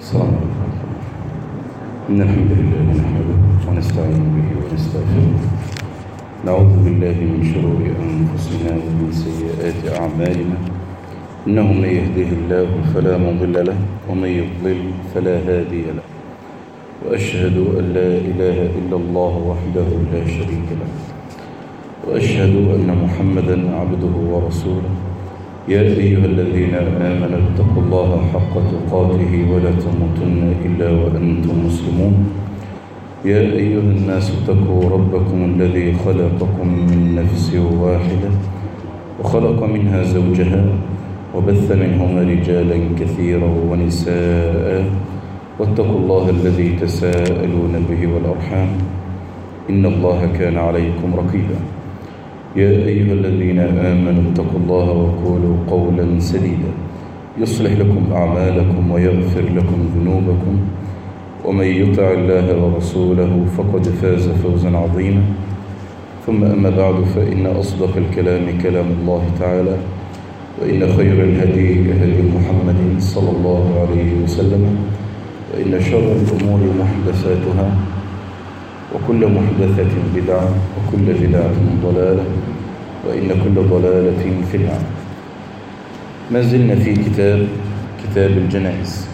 السلام عليكم إن الحمد لله نحمده ونستعين به ونستغفره نعوذ بالله من شرور أنفسنا ومن سيئات أعمالنا إنه من يهده الله فلا مضل له ومن يضلل فلا هادي له وأشهد أن لا إله إلا الله وحده لا شريك له وأشهد أن محمدا عبده ورسوله يا أيها الذين آمنوا اتقوا الله حق تقاته ولا تموتن إلا وأنتم مسلمون يا أيها الناس اتقوا ربكم الذي خلقكم من نفس واحدة وخلق منها زوجها وبث منهما رجالا كثيرا ونساء واتقوا الله الذي تساءلون به والأرحام إن الله كان عليكم رقيبا يا أيها الذين آمنوا اتقوا الله وقولوا قولا سديدا يصلح لكم أعمالكم ويغفر لكم ذنوبكم ومن يطع الله ورسوله فقد فاز فوزا عظيما ثم أما بعد فإن أصدق الكلام كلام الله تعالى وإن خير الهدي هدي محمد صلى الله عليه وسلم وإن شر الأمور محدثاتها وكل محدثة بدعة وكل بدعة ضلالة وإن كل ضلالة في النار ما زلنا في كتاب كتاب الجنائز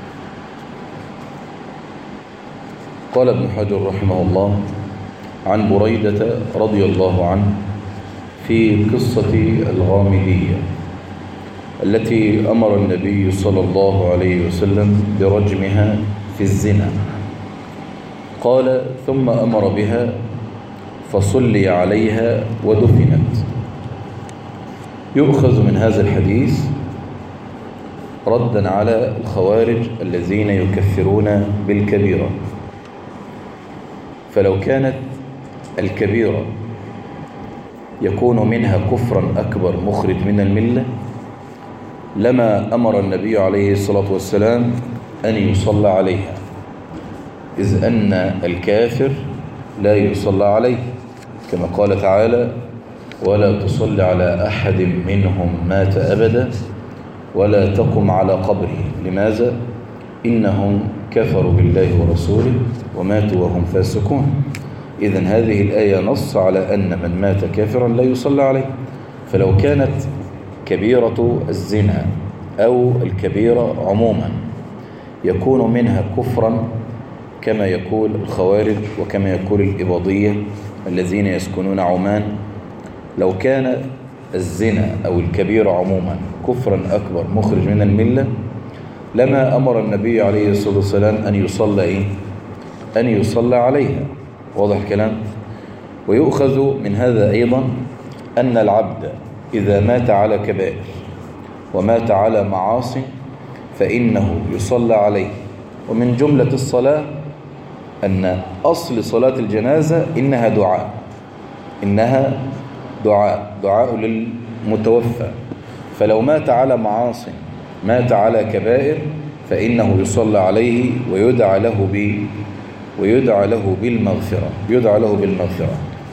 قال ابن حجر رحمه الله عن بريدة رضي الله عنه في قصة الغامدية التي أمر النبي صلى الله عليه وسلم برجمها في الزنا قال ثم أمر بها فصلي عليها ودفنت يؤخذ من هذا الحديث ردا على الخوارج الذين يكفرون بالكبيرة فلو كانت الكبيرة يكون منها كفرا أكبر مخرج من الملة لما أمر النبي عليه الصلاة والسلام أن يصلى عليها إذ أن الكافر لا يصلى عليه كما قال تعالى ولا تصلي على أحد منهم مات أبدا ولا تقم على قبره لماذا؟ إنهم كفروا بالله ورسوله وماتوا وهم فاسقون إذن هذه الآية نص على أن من مات كافرا لا يصلى عليه فلو كانت كبيرة الزنا أو الكبيرة عموما يكون منها كفرا كما يقول الخوارج وكما يقول الإباضية الذين يسكنون عمان لو كان الزنا أو الكبير عموما كفرا أكبر مخرج من الملة لما أمر النبي عليه الصلاة والسلام أن يصلى إيه؟ أن يصلى عليها واضح الكلام ويؤخذ من هذا أيضا أن العبد إذا مات على كبائر ومات على معاصي فإنه يصلى عليه ومن جملة الصلاة أن أصل صلاة الجنازة إنها دعاء إنها دعاء دعاء للمتوفى فلو مات على معاصي مات على كبائر فإنه يصلى عليه ويدعى له ب ويدعى له بالمغفرة يدعى له بالمغفرة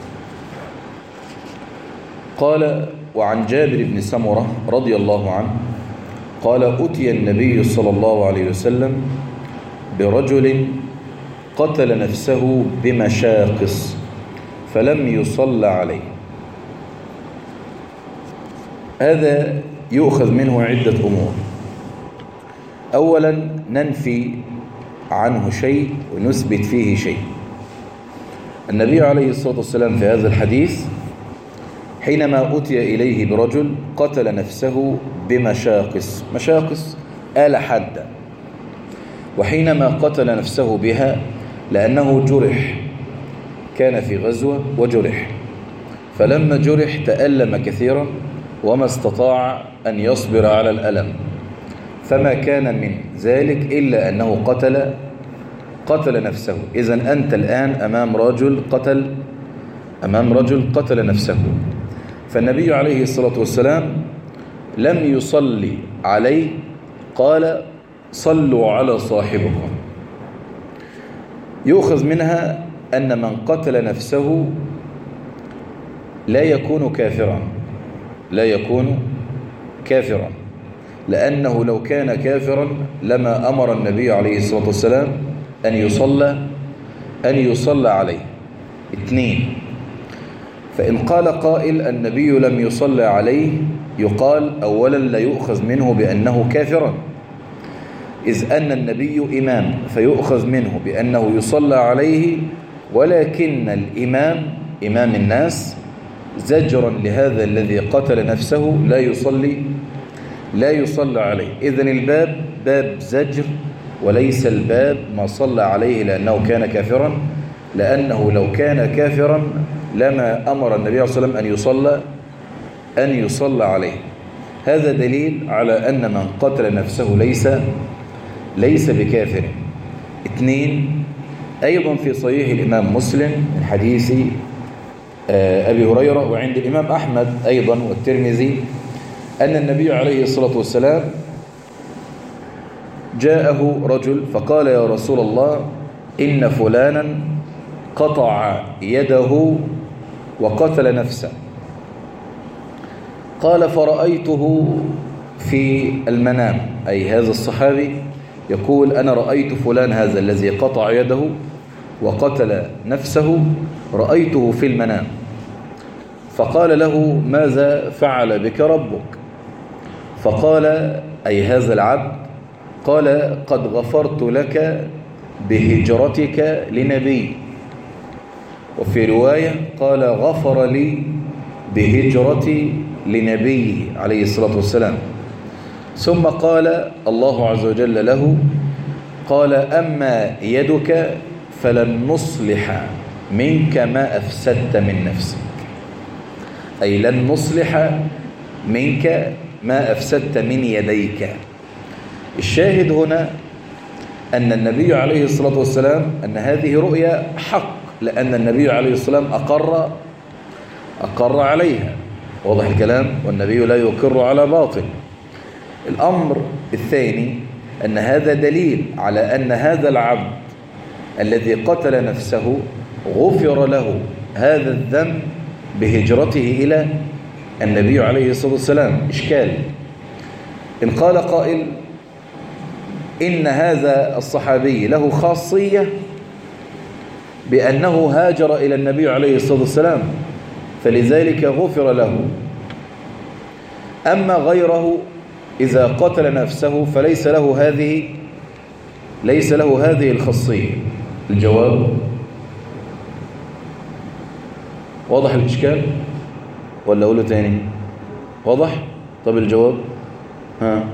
قال وعن جابر بن سمرة رضي الله عنه قال أتي النبي صلى الله عليه وسلم برجل قتل نفسه بمشاقص فلم يصلى عليه هذا يؤخذ منه عدة أمور أولا ننفي عنه شيء ونثبت فيه شيء النبي عليه الصلاة والسلام في هذا الحديث حينما أتي إليه برجل قتل نفسه بمشاقص مشاقص آلة حادة وحينما قتل نفسه بها لأنه جرح كان في غزوة وجرح فلما جرح تألم كثيرا وما استطاع أن يصبر على الألم فما كان من ذلك إلا أنه قتل قتل نفسه إذا أنت الآن أمام رجل قتل أمام رجل قتل نفسه فالنبي عليه الصلاة والسلام لم يصلي عليه قال صلوا على صاحبكم يؤخذ منها أن من قتل نفسه لا يكون كافرا لا يكون كافرا لأنه لو كان كافرا لما أمر النبي عليه الصلاة والسلام أن يصلى أن يصلى عليه اثنين فإن قال قائل النبي لم يصلى عليه يقال أولا لا يؤخذ منه بأنه كافرا إذ أن النبي إمام فيؤخذ منه بأنه يصلى عليه ولكن الإمام إمام الناس زجرا لهذا الذي قتل نفسه لا يصلي لا يصلى عليه إذن الباب باب زجر وليس الباب ما صلى عليه لأنه كان كافرا لأنه لو كان كافرا لما أمر النبي صلى الله عليه وسلم أن يصلى أن يصلى عليه هذا دليل على أن من قتل نفسه ليس ليس بكافر اثنين أيضا في صحيح الإمام مسلم من حديث أبي هريرة وعند الإمام أحمد أيضا والترمذي أن النبي عليه الصلاة والسلام جاءه رجل فقال يا رسول الله إن فلانا قطع يده وقتل نفسه قال فرأيته في المنام أي هذا الصحابي يقول أنا رأيت فلان هذا الذي قطع يده وقتل نفسه رأيته في المنام فقال له ماذا فعل بك ربك فقال أي هذا العبد قال قد غفرت لك بهجرتك لنبي وفي رواية قال غفر لي بهجرتي لنبيه عليه الصلاة والسلام ثم قال الله عز وجل له قال أما يدك فلن نصلح منك ما أفسدت من نفسك أي لن نصلح منك ما أفسدت من يديك الشاهد هنا أن النبي عليه الصلاة والسلام أن هذه رؤيا حق لأن النبي عليه الصلاة والسلام أقر أقر عليها واضح الكلام والنبي لا يقر على باطل الأمر الثاني أن هذا دليل على أن هذا العبد الذي قتل نفسه غفر له هذا الذنب بهجرته إلى النبي عليه الصلاة والسلام إشكال إن قال قائل إن هذا الصحابي له خاصية بأنه هاجر إلى النبي عليه الصلاة والسلام فلذلك غفر له أما غيره إذا قتل نفسه فليس له هذه ليس له هذه الخاصية الجواب واضح الإشكال ولا أقوله تاني واضح طب الجواب ها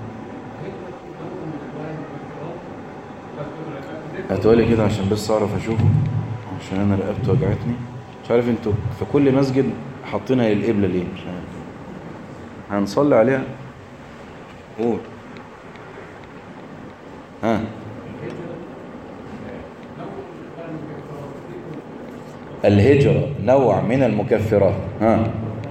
هتقولي كده عشان بس أعرف أشوفه عشان أنا رقبتي وجعتني مش عارف انتوا في كل مسجد حاطينها للقبلة ليه مش عارف هنصلي عليها قول ها الهجرة نوع من المكفرات ها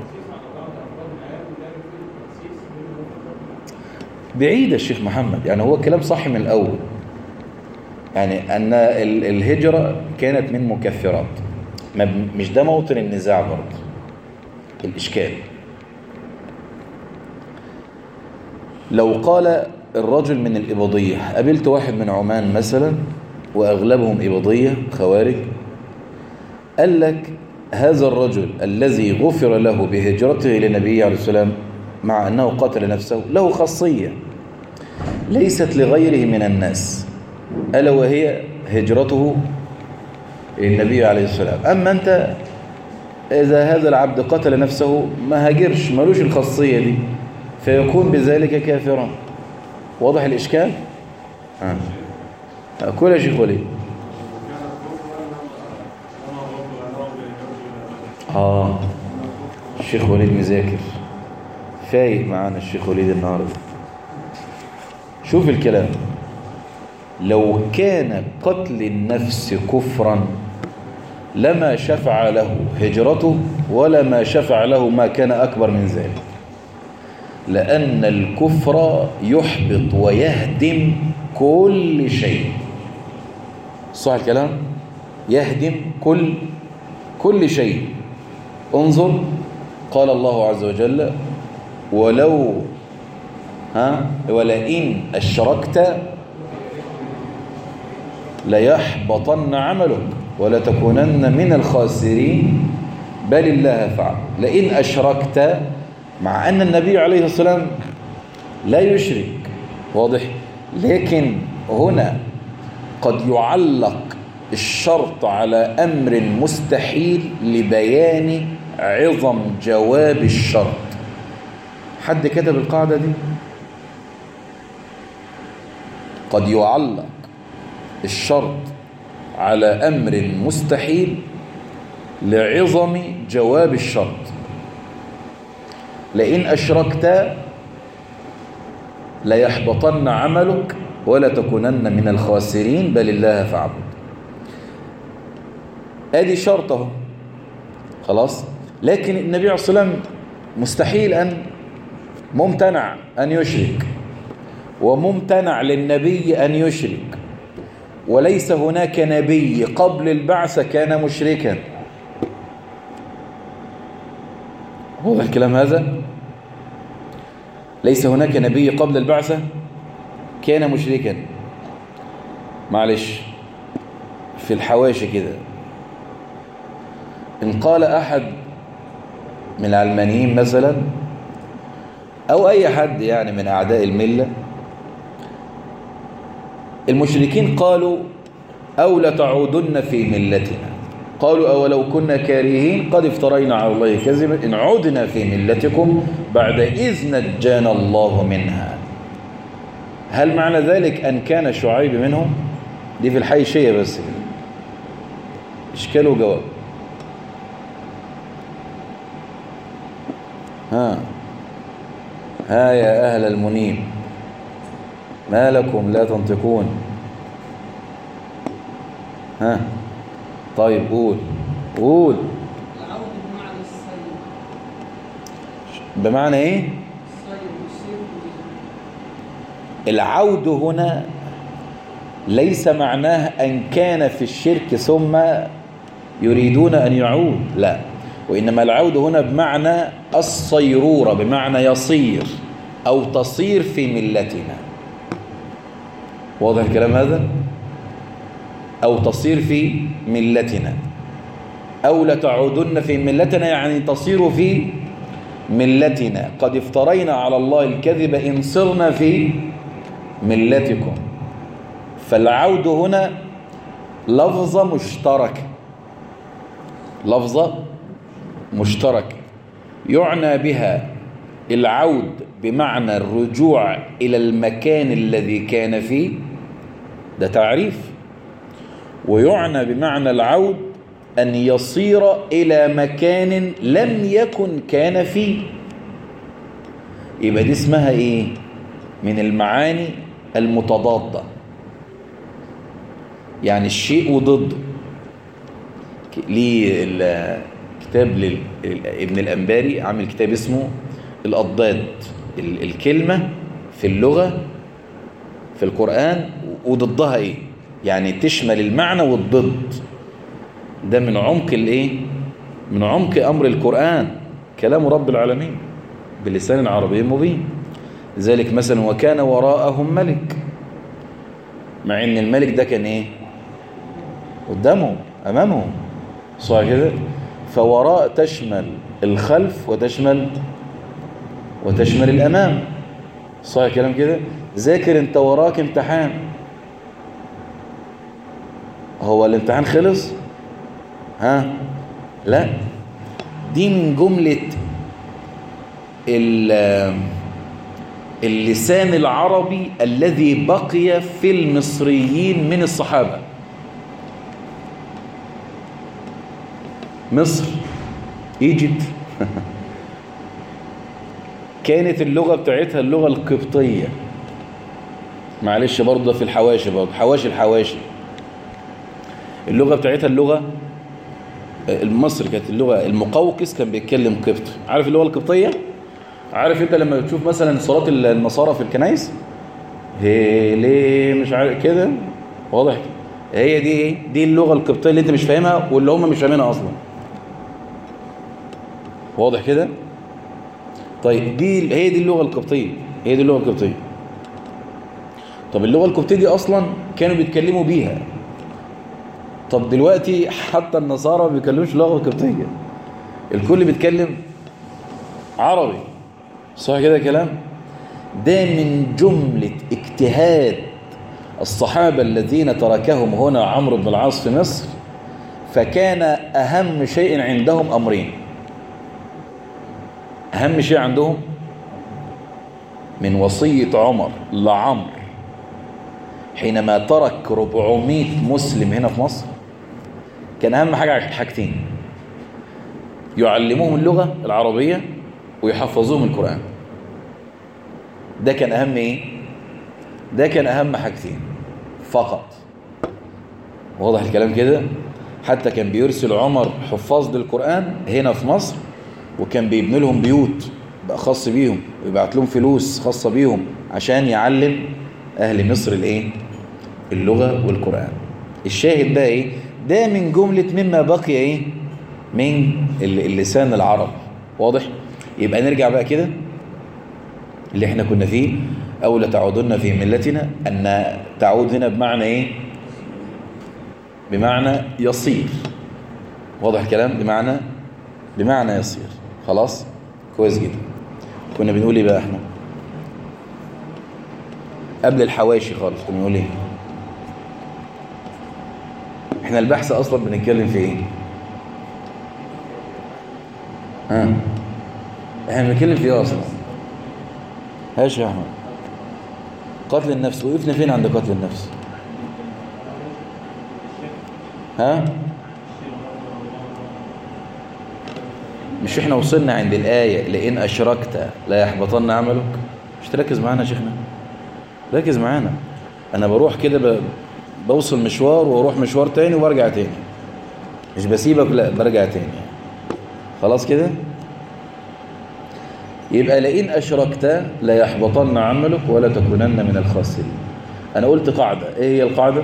بعيد الشيخ محمد يعني هو كلام صح من الأول يعني أن الهجرة كانت من مكفرات مش ده موطن النزاع برضه الإشكال لو قال الرجل من الإباضية قابلت واحد من عمان مثلا وأغلبهم إباضية خوارج قال لك هذا الرجل الذي غفر له بهجرته للنبي عليه السلام مع أنه قتل نفسه له خاصية ليست لغيره من الناس ألا وهي هجرته للنبي عليه السلام أما أنت إذا هذا العبد قتل نفسه ما هاجرش ملوش الخاصية دي فيكون بذلك كافرا واضح الإشكال؟ آه. أقول يا شيخ وليد آه الشيخ وليد مذاكر فايق معانا الشيخ وليد النهارده شوف الكلام لو كان قتل النفس كفرا لما شفع له هجرته ولا ما شفع له ما كان أكبر من ذلك لأن الكفر يحبط ويهدم كل شيء صح الكلام يهدم كل كل شيء انظر قال الله عز وجل ولو ها ولئن أشركت ليحبطن عملك ولا تكونن من الخاسرين بل الله فعل لئن أشركت مع أن النبي عليه الصلاة والسلام لا يشرك واضح لكن هنا قد يعلق الشرط على أمر مستحيل لبيان عظم جواب الشرط حد كتب القاعدة دي قد يعلق الشرط على أمر مستحيل لعظم جواب الشرط لئن أشركت ليحبطن عملك ولا تكونن من الخاسرين بل الله فاعبد ادي شرطه خلاص لكن النبي عليه الصلاة والسلام مستحيل أن ممتنع أن يشرك وممتنع للنبي أن يشرك وليس هناك نبي قبل البعثة كان مشركا هو الكلام هذا ليس هناك نبي قبل البعثة كان مشركا معلش في الحواشي كده إن قال أحد من العلمانيين مثلا أو أي حد يعني من أعداء الملة المشركين قالوا أو لتعودن في ملتنا قالوا أولو كنا كارهين قد افترينا على الله كذبا إن عدنا في ملتكم بعد إذ نجانا الله منها هل معنى ذلك أن كان شعيب منهم دي في الحيشية بس كده إشكال وجواب ها ها يا أهل المنيب ما لكم لا تنطقون ها طيب قول قول العود بمعنى السير بمعنى ايه السير يسير العود هنا ليس معناه أن كان في الشرك ثم يريدون أن يعود لا وإنما العود هنا بمعنى الصيرورة بمعنى يصير أو تصير في ملتنا واضح الكلام هذا أو تصير في ملتنا أو لتعودن في ملتنا يعني تصير في ملتنا قد افترينا على الله الكذب إن صرنا في ملتكم فالعود هنا لفظة مشتركة لفظة مشتركة يعنى بها العود بمعنى الرجوع إلى المكان الذي كان فيه ده تعريف ويعنى بمعنى العود أن يصير إلى مكان لم يكن كان فيه يبقى دي اسمها إيه من المعاني المتضادة يعني الشيء وضده ك- ليه ال- كتاب لل- ال- ابن الأنباري عامل كتاب اسمه الأضداد ال- الكلمة في اللغة في القرآن وضدها ايه يعني تشمل المعنى والضد ده من عمق الايه من عمق امر القرآن كلام رب العالمين بلسان عربي مبين لذلك مثلا وكان وراءهم ملك مع ان الملك ده كان ايه قدامهم امامهم صح كده فوراء تشمل الخلف وتشمل وتشمل الامام صح كلام كده ذاكر انت وراك امتحان هو الامتحان خلص ها لا دي من جملة ال- اللسان العربي الذي بقي في المصريين من الصحابة مصر ايجيبت كانت اللغة بتاعتها اللغة القبطية معلش برضه ده في الحواشي برضه حواشي الحواشي اللغة بتاعتها اللغة المصري كانت اللغة المقوقس كان بيتكلم قبطي عارف اللغة القبطية عارف انت لما بتشوف مثلا صلاة النصارى في الكنايس هي ليه مش عارف كده واضح هي دي ايه دي اللغة القبطية اللي انت مش فاهمها واللي هم مش فاهمينها اصلا واضح كده طيب دي هي دي اللغة القبطية هي دي اللغة القبطية طب اللغة القبطية دي أصلا كانوا بيتكلموا بيها طب دلوقتي حتى النصارى ما بيتكلموش لغة قبطية الكل بيتكلم عربي صح كده كلام ده من جملة اجتهاد الصحابة الذين تركهم هنا عمرو بن العاص في مصر فكان أهم شيء عندهم أمرين أهم شيء عندهم من وصية عمر لعمر حينما ترك 400 مسلم هنا في مصر كان أهم حاجة حاجتين يعلموهم اللغة العربية ويحفظوهم القرآن ده كان أهم إيه؟ ده كان أهم حاجتين فقط واضح الكلام كده حتى كان بيرسل عمر حفاظ للقرآن هنا في مصر وكان بيبني لهم بيوت بقى خاص بيهم ويبعت لهم فلوس خاصة بيهم عشان يعلم أهل مصر الإيه؟ اللغة والقرآن الشاهد ده إيه؟ ده من جملة مما بقي إيه؟ من اللسان العرب واضح؟ يبقى نرجع بقى كده اللي احنا كنا فيه أو لتعودن في ملتنا أن تعود هنا بمعنى إيه؟ بمعنى يصير واضح الكلام بمعنى بمعنى يصير خلاص كويس جدا كنا بنقول ايه بقى احنا قبل الحواشي خالص كنا بنقول ايه احنا البحث اصلا بنتكلم في ايه ها احنا بنتكلم في ايه اصلا هاش يا احمد قتل النفس وقفنا فين عند قتل النفس ها مش احنا وصلنا عند الآية لئن أشركت لا يحبطن عملك مش تركز معانا يا شيخنا ركز معانا أنا بروح كده ب... بوصل مشوار واروح مشوار تاني وبرجع تاني مش بسيبك لا برجع تاني خلاص كده يبقى لئن أشركت لا يحبطن عملك ولا تكونن من الخاسرين أنا قلت قاعدة إيه هي القاعدة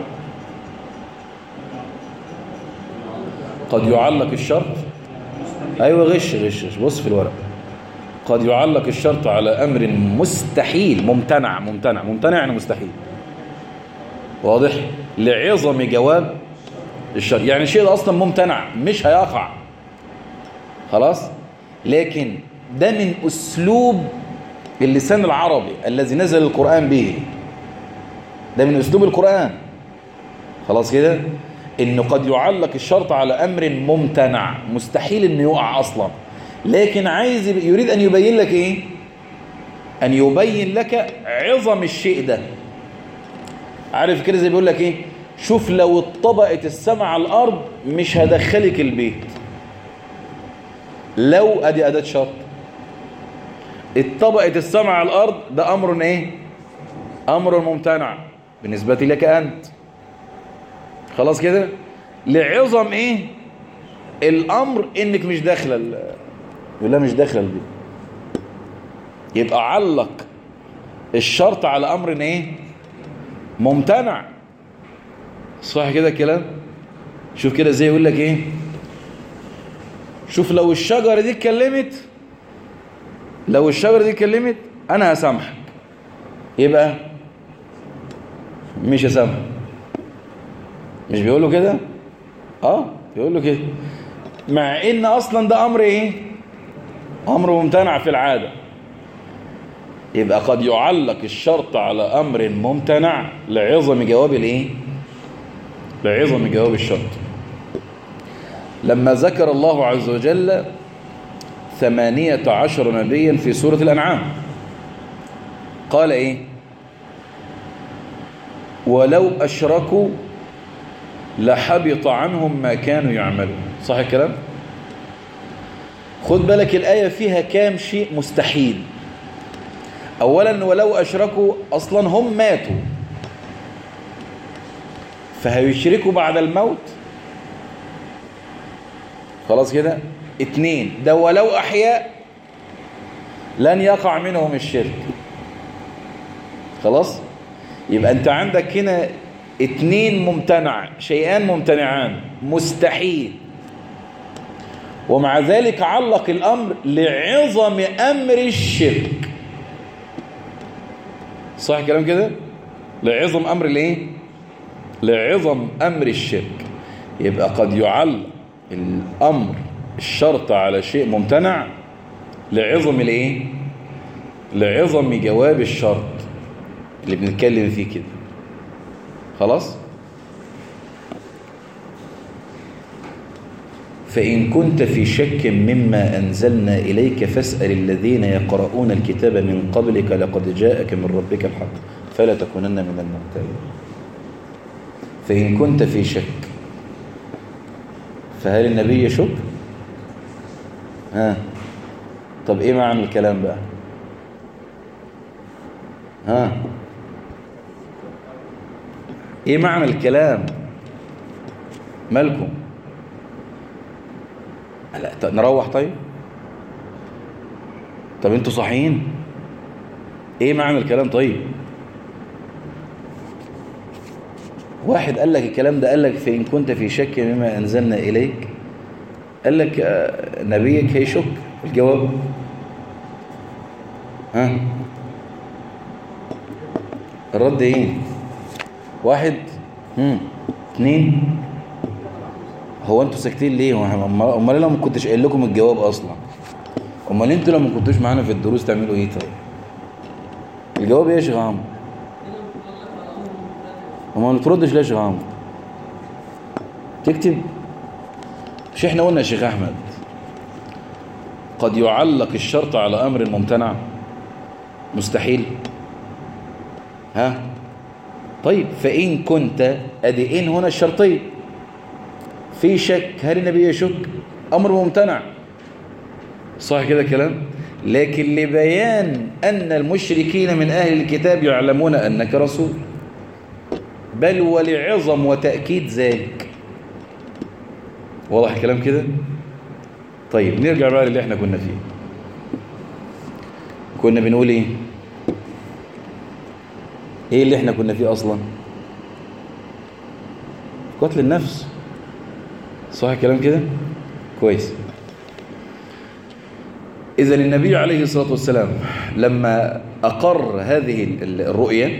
قد يعلق الشرط أيوة غش غش غش بص في الورق قد يعلق الشرط على أمر مستحيل ممتنع ممتنع ممتنع يعني مستحيل واضح لعظم جواب الشرط يعني الشيء ده أصلا ممتنع مش هيقع خلاص لكن ده من أسلوب اللسان العربي الذي نزل القرآن به ده من أسلوب القرآن خلاص كده انه قد يعلق الشرط على امر ممتنع مستحيل انه يقع اصلا لكن عايز يريد ان يبين لك ايه ان يبين لك عظم الشيء ده عارف كده زي بيقول لك ايه شوف لو اتطبقت السماء على الارض مش هدخلك البيت لو ادي اداه شرط اتطبقت السماء على الارض ده امر ايه امر ممتنع بالنسبه لك انت خلاص كده لعظم ايه الامر انك مش داخله يقول لها مش داخله البيت يبقى علق الشرط على امر ايه ممتنع صح كده الكلام شوف كده زي يقول لك ايه شوف لو الشجره دي اتكلمت لو الشجره دي اتكلمت انا هسامحك يبقى مش هسامحك مش بيقولوا كده اه بيقولوا كده مع ان اصلا ده امر ايه امر ممتنع في العادة يبقى قد يعلق الشرط على امر ممتنع لعظم جواب الايه لعظم جواب الشرط لما ذكر الله عز وجل ثمانية عشر نبيا في سورة الأنعام قال إيه ولو أشركوا لحبط عنهم ما كانوا يعملون صح الكلام خد بالك الآية فيها كام شيء مستحيل أولا ولو أشركوا أصلا هم ماتوا فهيشركوا بعد الموت خلاص كده اتنين ده ولو أحياء لن يقع منهم الشرك خلاص يبقى أنت عندك هنا اتنين ممتنع شيئان ممتنعان مستحيل ومع ذلك علق الأمر لعظم أمر الشرك صح كلام كده لعظم أمر الايه لعظم أمر الشرك يبقى قد يعلق الأمر الشرط على شيء ممتنع لعظم الايه لعظم جواب الشرط اللي بنتكلم فيه كده خلاص فإن كنت في شك مما أنزلنا إليك فاسأل الذين يقرؤون الكتاب من قبلك لقد جاءك من ربك الحق فلا تكونن من الممتلين فإن كنت في شك فهل النبي يشك؟ ها طب إيه معنى الكلام بقى؟ ها إيه معنى الكلام؟ مالكم؟ لا طب نروح طيب طب انتوا صحيين ايه معنى الكلام طيب واحد قال لك الكلام ده قال لك فإن كنت في شك مما أنزلنا إليك قال لك آه، نبيك هيشك الجواب ها الرد ايه واحد هم. اتنين هو انتوا ساكتين ليه هو امال امال لو ما كنتش قايل لكم الجواب اصلا امال انتوا لو ما كنتوش معانا في الدروس تعملوا ايه طيب الجواب ايه يا شيخ عمرو امال ما تردش ليه يا شيخ عمرو تكتب مش احنا قلنا يا شيخ احمد قد يعلق الشرط على امر ممتنع مستحيل ها طيب فإن كنت أدي إن هنا الشرطية في شك هل النبي يشك أمر ممتنع صح كده كلام لكن لبيان أن المشركين من أهل الكتاب يعلمون أنك رسول بل ولعظم وتأكيد ذلك واضح الكلام كده طيب نرجع بقى للي احنا كنا فيه كنا بنقول ايه ايه اللي احنا كنا فيه اصلا قتل النفس صح الكلام كده كويس اذا النبي عليه الصلاة والسلام لما اقر هذه الرؤية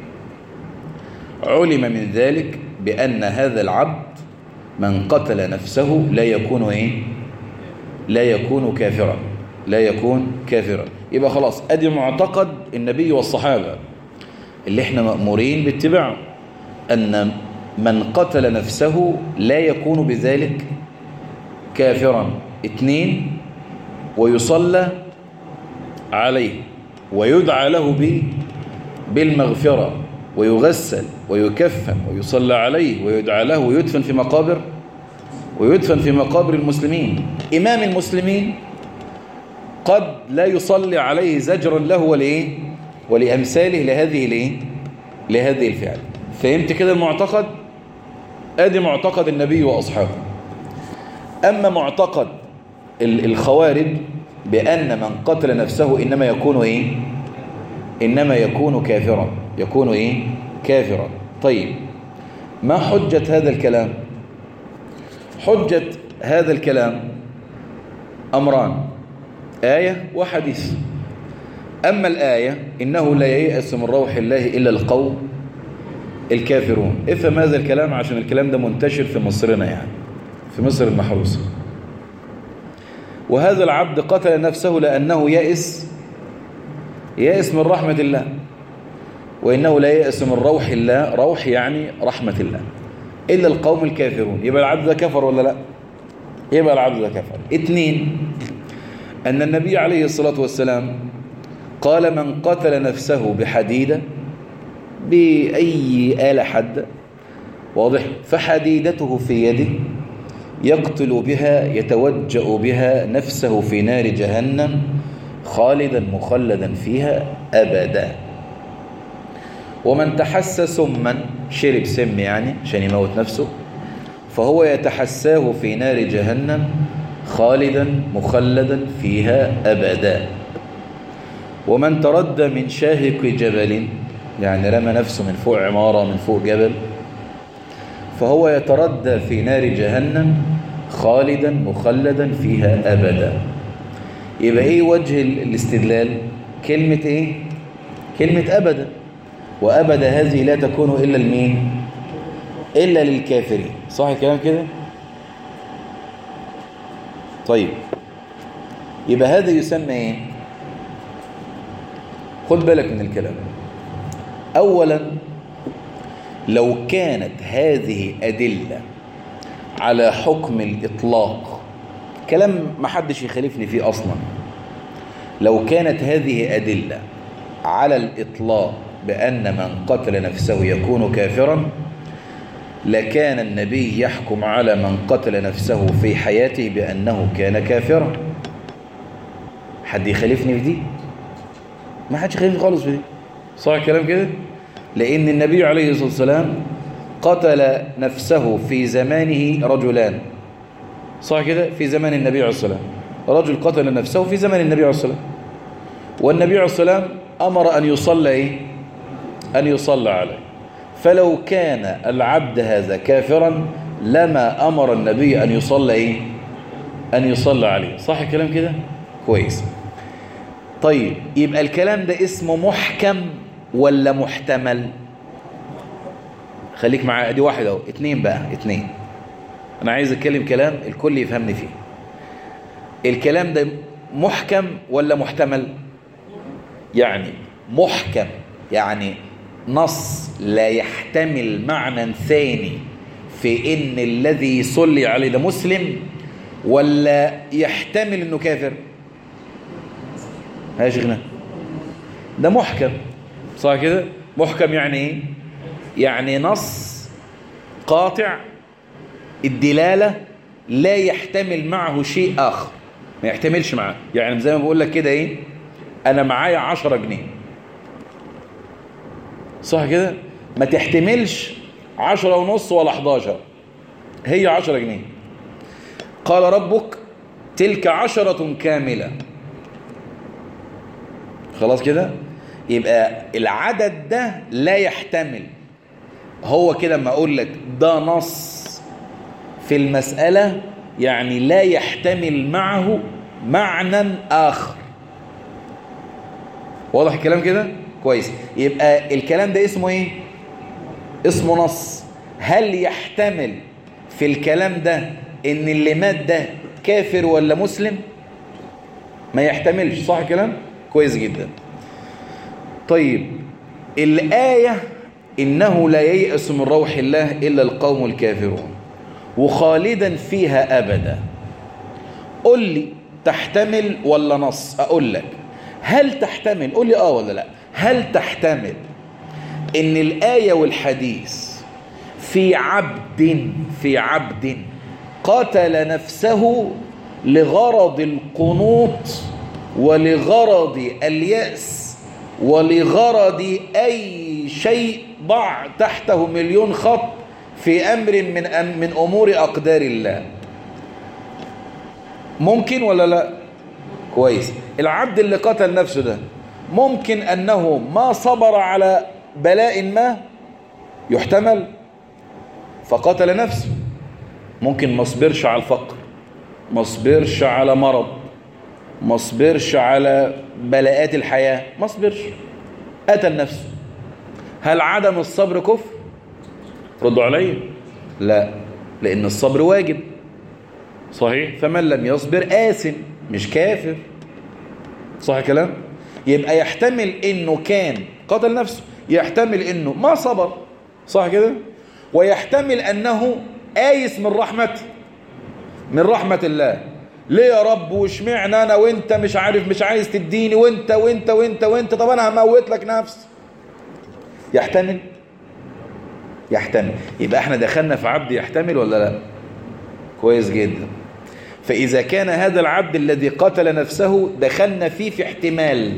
علم من ذلك بأن هذا العبد من قتل نفسه لا يكون ايه لا يكون كافرا لا يكون كافرا يبقى خلاص ادي معتقد النبي والصحابة اللي احنا مأمورين باتباعه أن من قتل نفسه لا يكون بذلك كافرا اثنين ويصلى عليه ويدعى له ب بالمغفرة ويغسل ويكفن ويصلى عليه ويدعى له ويدفن في مقابر ويدفن في مقابر المسلمين إمام المسلمين قد لا يصلي عليه زجرا له ولإيه ولأمثاله لهذه الايه لهذه الفعل فهمت كده المعتقد ادي معتقد النبي واصحابه اما معتقد الخوارج بان من قتل نفسه انما يكون ايه انما يكون كافرا يكون ايه كافرا طيب ما حجة هذا الكلام حجة هذا الكلام امران آية وحديث أما الآية إنه لا ييأس من روح الله إلا القوم الكافرون افهم هذا الكلام عشان الكلام ده منتشر في مصرنا يعني في مصر المحروسة وهذا العبد قتل نفسه لأنه يأس يأس من رحمة الله وإنه لا يأس من روح الله روح يعني رحمة الله إلا القوم الكافرون يبقى العبد ده كفر ولا لا يبقى العبد ده كفر اثنين أن النبي عليه الصلاة والسلام قال من قتل نفسه بحديدة بأي آلة حد واضح فحديدته في يده يقتل بها يتوجأ بها نفسه في نار جهنم خالدا مخلدا فيها أبدا ومن تحس سما شرب سم يعني عشان يموت نفسه فهو يتحساه في نار جهنم خالدا مخلدا فيها أبدا ومن تردى من شاهق جبل يعني رمى نفسه من فوق عمارة من فوق جبل فهو يتردى في نار جهنم خالدا مخلدا فيها أبدا يبقى ايه وجه الاستدلال كلمة ايه كلمة أبدا وأبد هذه لا تكون إلا لمين إلا للكافرين صح الكلام كده طيب يبقى هذا يسمى ايه خد بالك من الكلام اولا لو كانت هذه ادله على حكم الاطلاق كلام ما حدش يخالفني فيه اصلا لو كانت هذه ادله على الاطلاق بان من قتل نفسه يكون كافرا لكان النبي يحكم على من قتل نفسه في حياته بأنه كان كافرا حد يخالفني في دي ما حدش يخالفني خالص في دي صح الكلام كده لأن النبي عليه الصلاة والسلام قتل نفسه في زمانه رجلان صح كده في زمان النبي عليه الصلاة والسلام رجل قتل نفسه في زمن النبي عليه الصلاة والسلام والنبي عليه الصلاة والسلام أمر أن يصلى إيه أن يصلى عليه فلو كان العبد هذا كافرا لما أمر النبي أن يصلى إيه؟ أن يصلى عليه صح الكلام كده؟ كويس طيب يبقى الكلام ده اسمه محكم ولا محتمل خليك معايا دي واحد اهو اتنين بقى اتنين انا عايز اتكلم كلام الكل يفهمني فيه الكلام ده محكم ولا محتمل يعني محكم يعني نص لا يحتمل معنى ثاني في ان الذي صلي عليه ده مسلم ولا يحتمل انه كافر ها يا شيخنا ده محكم صح كده محكم يعني ايه يعني نص قاطع الدلالة لا يحتمل معه شيء آخر ما يحتملش معاه يعني زي ما بقول لك كده ايه انا معايا عشرة جنيه صح كده ما تحتملش عشرة ونص ولا 11 هي عشرة جنيه قال ربك تلك عشرة كاملة خلاص كده يبقى العدد ده لا يحتمل هو كده ما اقول لك ده نص في المسألة يعني لا يحتمل معه معنى آخر واضح الكلام كده كويس يبقى الكلام ده اسمه ايه اسمه نص هل يحتمل في الكلام ده ان اللي مات ده كافر ولا مسلم ما يحتملش صح الكلام كويس جدا طيب الآية إنه لا ييأس من روح الله إلا القوم الكافرون وخالدا فيها أبدا قل لي تحتمل ولا نص أقول لك هل تحتمل قل لي آه ولا لا هل تحتمل إن الآية والحديث في عبد في عبد قتل نفسه لغرض القنوط ولغرض اليأس ولغرض أي شيء ضع تحته مليون خط في أمر من أم من أمور أقدار الله ممكن ولا لا كويس العبد اللي قتل نفسه ده ممكن أنه ما صبر على بلاء ما يحتمل فقتل نفسه ممكن ما صبرش على الفقر ما صبرش على مرض ما صبرش على بلاءات الحياة ما صبرش قتل نفسه هل عدم الصبر كفر ردوا علي لا لأن الصبر واجب صحيح فمن لم يصبر آثم مش كافر صح كلام يبقى يحتمل انه كان قتل نفسه يحتمل انه ما صبر صح كده ويحتمل انه آيس من رحمته من رحمة الله ليه يا رب واشمعنى انا وانت مش عارف مش عايز تديني وانت وانت وانت وانت طب انا هموت لك نفس يحتمل يحتمل يبقى احنا دخلنا في عبد يحتمل ولا لا كويس جدا فإذا كان هذا العبد الذي قتل نفسه دخلنا فيه في احتمال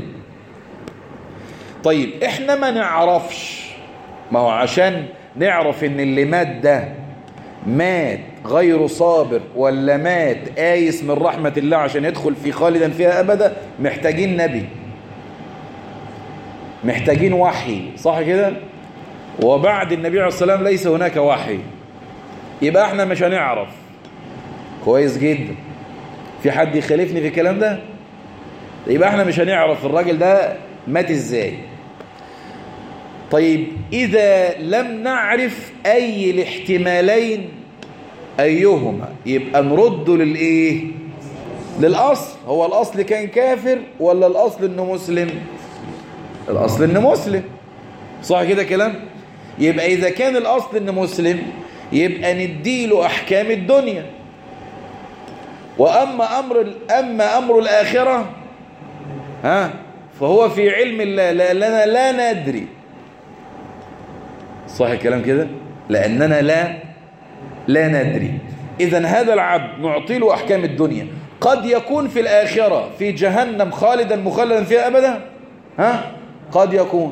طيب احنا ما نعرفش ما هو عشان نعرف ان اللي مات ده مات غير صابر ولا مات آيس من رحمة الله عشان يدخل في خالدا فيها أبدا محتاجين نبي محتاجين وحي صح كده وبعد النبي عليه الصلاة والسلام ليس هناك وحي يبقى احنا مش هنعرف كويس جدا في حد يخالفني في الكلام ده يبقى احنا مش هنعرف الراجل ده مات ازاي طيب إذا لم نعرف أي الاحتمالين أيهما يبقى نرد للإيه للأصل هو الأصل كان كافر ولا الأصل إنه مسلم الأصل إنه مسلم صح كده كلام يبقى إذا كان الأصل إنه مسلم يبقى نديله أحكام الدنيا وأما أمر أما أمر الآخرة ها فهو في علم الله لأننا لا ندري صح الكلام كده لأننا لا لا ندري إذا هذا العبد نعطي له أحكام الدنيا قد يكون في الآخرة في جهنم خالدا مخلدا فيها أبدا ها قد يكون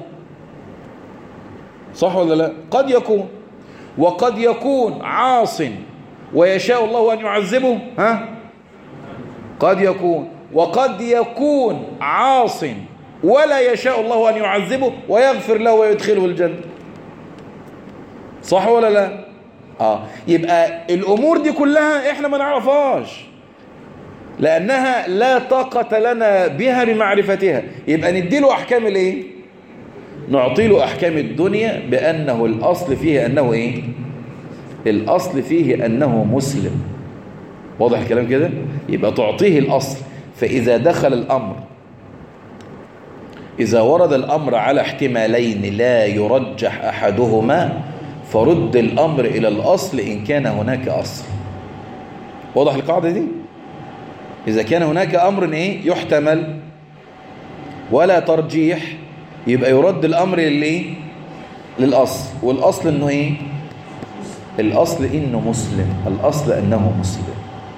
صح ولا لا قد يكون وقد يكون عاص ويشاء الله أن يعذبه ها قد يكون وقد يكون عاص ولا يشاء الله أن يعذبه ويغفر له ويدخله الجنة صح ولا لا آه يبقى الأمور دي كلها إحنا ما نعرفهاش لأنها لا طاقة لنا بها لمعرفتها يبقى نديله أحكام الإيه نعطي له أحكام الدنيا بأنه الأصل فيه أنه إيه الأصل فيه أنه مسلم واضح الكلام كده يبقى تعطيه الأصل فإذا دخل الأمر إذا ورد الأمر على احتمالين لا يرجح أحدهما فرد الأمر إلى الأصل إن كان هناك أصل واضح القاعدة دي إذا كان هناك أمر إيه يحتمل ولا ترجيح يبقى يرد الأمر للإيه للأصل والأصل إنه إيه الأصل إنه مسلم الأصل أنه مسلم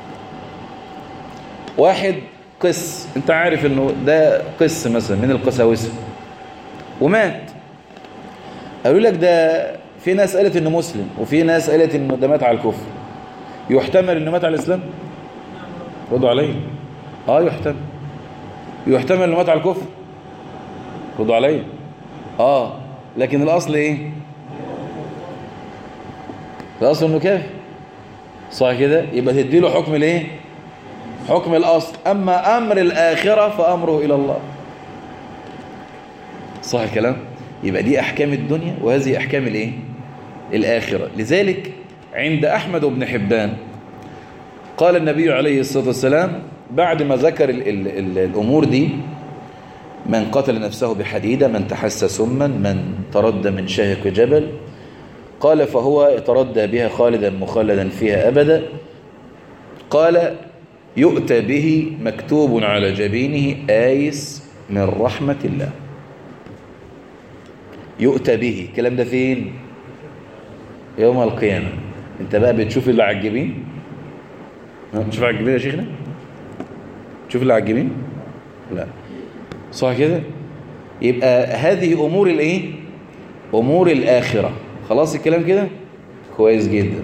واحد قس انت عارف انه ده قس مثلا من القساوسة ومات قالوا لك ده في ناس قالت انه مسلم وفي ناس قالت انه ده مات على الكفر يحتمل انه مات على الاسلام ردوا علي اه يحتمل يحتمل انه مات على الكفر ردوا علي اه لكن الاصل ايه الاصل انه كافر صح كده يبقى تديله حكم الايه حكم الأصل أما أمر الآخرة فأمره إلى الله صح الكلام يبقى دي أحكام الدنيا وهذه أحكام الإيه الآخرة لذلك عند أحمد بن حبان قال النبي عليه الصلاة والسلام بعد ما ذكر ال ال ال الأمور دي من قتل نفسه بحديدة من تحسى سما من تردى من شاهق جبل قال فهو يتردى بها خالدا مخلدا فيها أبدا قال يؤتى به مكتوب على جبينه آيس من رحمة الله يؤتى به الكلام ده فين يوم القيامة انت بقى بتشوف اللي على الجبين تشوف على الجبين يا شيخنا تشوف اللي على الجبين لا صح كده يبقى هذه امور الايه امور الاخره خلاص الكلام كده كويس جدا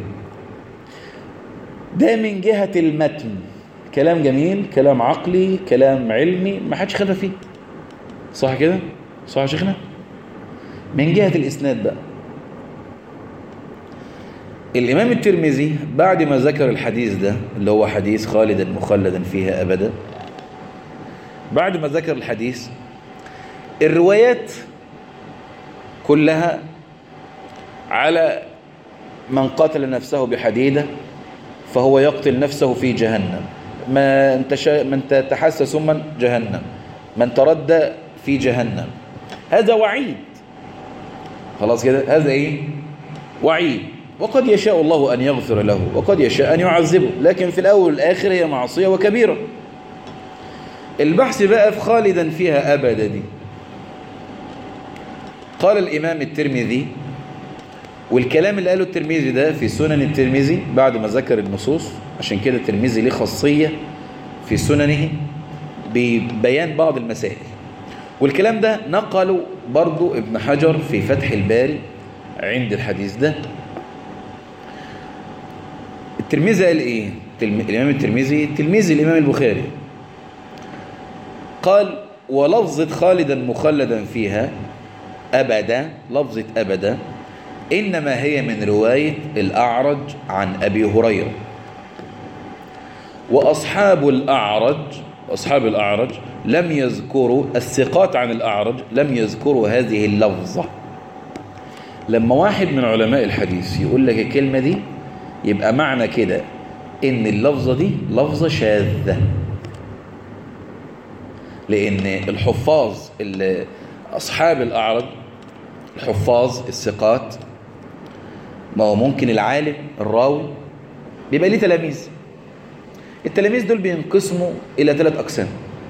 ده من جهه المتن كلام جميل كلام عقلي كلام علمي ما حدش خلف فيه صح كده صح يا شيخنا من جهة الإسناد بقى الإمام الترمذي بعد ما ذكر الحديث ده اللي هو حديث خالدا مخلدا فيها أبدا بعد ما ذكر الحديث الروايات كلها على من قتل نفسه بحديدة فهو يقتل نفسه في جهنم من تشا... من تحسى سما جهنم من تردى في جهنم هذا وعيد خلاص كده هذا ايه وعيد وقد يشاء الله أن يغفر له وقد يشاء أن يعذبه لكن في الأول والآخر هي معصية وكبيرة البحث بقى في خالدا فيها أبدا دي قال الإمام الترمذي والكلام اللي قاله الترمذي ده في سنن الترمذي بعد ما ذكر النصوص عشان كده الترمذي ليه خاصية في سننه ببيان بعض المسائل والكلام ده نقله برضو ابن حجر في فتح الباري عند الحديث ده الترمذي قال ايه الامام الترمذي تلميذ الامام البخاري قال ولفظة خالدا مخلدا فيها أبدا لفظة أبدا إنما هي من رواية الأعرج عن أبي هريرة وأصحاب الأعرج أصحاب الأعرج لم يذكروا الثقات عن الأعرج لم يذكروا هذه اللفظة لما واحد من علماء الحديث يقول لك الكلمة دي يبقى معنى كده ان اللفظة دي لفظة شاذة لان الحفاظ اللي اصحاب الاعرض الحفاظ الثقات ما هو ممكن العالم الراوي بيبقى ليه تلاميذ التلاميذ دول بينقسموا الى ثلاث اقسام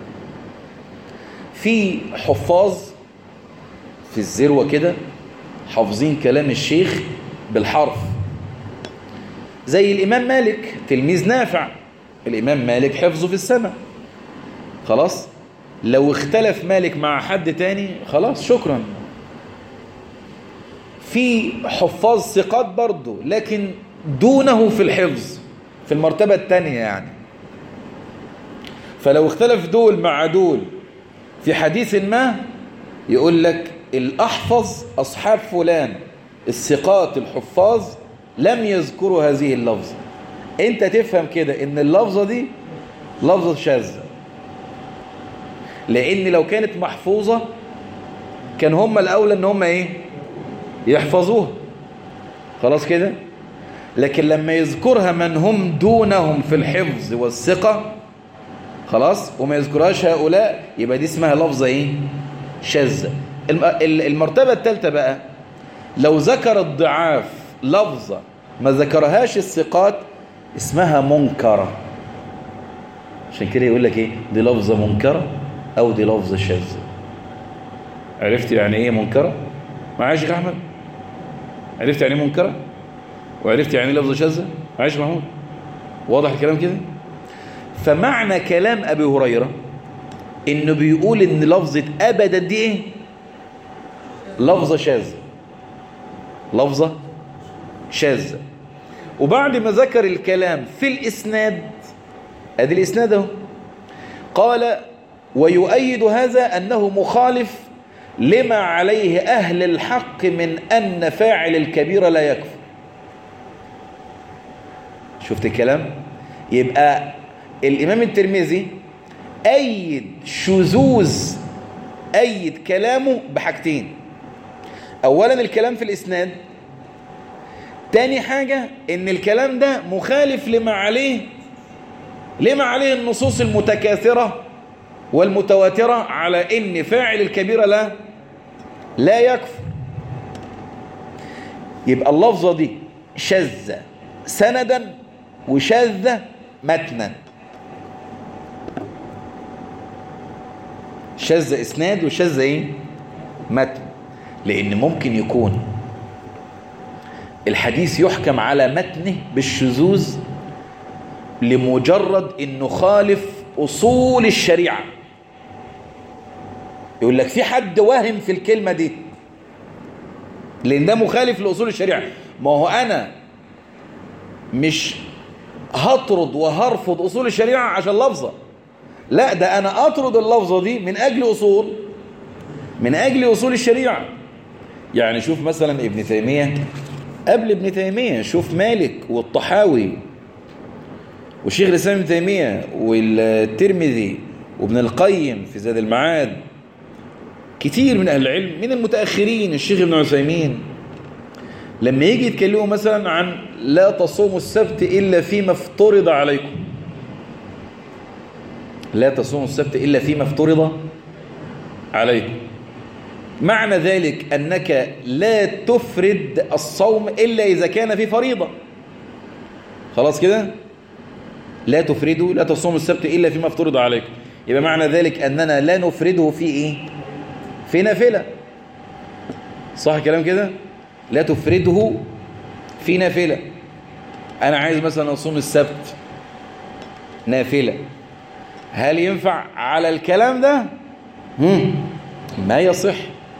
في حفاظ في الذروه كده حافظين كلام الشيخ بالحرف زي الامام مالك تلميذ نافع الامام مالك حفظه في السنه خلاص لو اختلف مالك مع حد تاني خلاص شكرا في حفاظ ثقات برضه لكن دونه في الحفظ في المرتبة الثانية يعني فلو اختلف دول مع دول في حديث ما يقول لك الأحفظ أصحاب فلان الثقات الحفاظ لم يذكروا هذه اللفظة انت تفهم كده ان اللفظة دي لفظة شاذة لان لو كانت محفوظة كان هم الاولى ان هم ايه يحفظوها خلاص كده لكن لما يذكرها من هم دونهم في الحفظ والثقة خلاص وما يذكرهاش هؤلاء يبقى دي اسمها لفظة ايه شاذة المرتبة الثالثة بقى لو ذكر الضعاف لفظة ما ذكرهاش الثقات اسمها منكرة عشان كده يقول لك ايه دي لفظة منكرة او دي لفظة شاذة عرفت يعني ايه منكرة معايا يا شيخ احمد عرفت يعني ايه منكرة وعرفت يعني ايه لفظة شاذة معايا يا محمود واضح الكلام كده فمعنى كلام ابي هريرة انه بيقول ان لفظة ابدا دي ايه لفظة شاذة لفظة شاذة وبعد ما ذكر الكلام في الإسناد ادي الإسناد اهو قال ويؤيد هذا أنه مخالف لما عليه أهل الحق من أن فاعل الكبيرة لا يكفر شفت الكلام يبقى الإمام الترمذي أيد شذوذ أيد كلامه بحاجتين أولا الكلام في الإسناد تاني حاجة ان الكلام ده مخالف لما عليه لما عليه النصوص المتكاثرة والمتواترة على ان فاعل الكبيرة لا لا يكفر يبقى اللفظة دي شاذة سندا وشاذة متنا شاذة اسناد وشاذة ايه متن لان ممكن يكون الحديث يحكم على متنه بالشذوذ لمجرد انه خالف اصول الشريعه يقول لك في حد وهم في الكلمه دي لان ده مخالف لاصول الشريعه ما هو انا مش هطرد وهرفض اصول الشريعه عشان لفظه لا ده انا اطرد اللفظه دي من اجل اصول من اجل اصول الشريعه يعني شوف مثلا ابن تيميه قبل ابن تيمية شوف مالك والطحاوي وشيخ الإسلام ابن تيمية والترمذي وابن القيم في زاد المعاد كتير من أهل العلم من المتأخرين الشيخ ابن عثيمين لما يجي يتكلموا مثلا عن لا تصوموا السبت إلا فيما افترض عليكم لا تصوموا السبت إلا فيما افترض عليكم معنى ذلك أنك لا تفرد الصوم إلا إذا كان في فريضة خلاص كده لا تفردوا لا تصوم السبت إلا فيما افترض عليكم يبقى معنى ذلك أننا لا نفرده في إيه في نافلة صح كلام كده لا تفرده في نافلة أنا عايز مثلا أصوم السبت نافلة هل ينفع على الكلام ده هم. ما يصح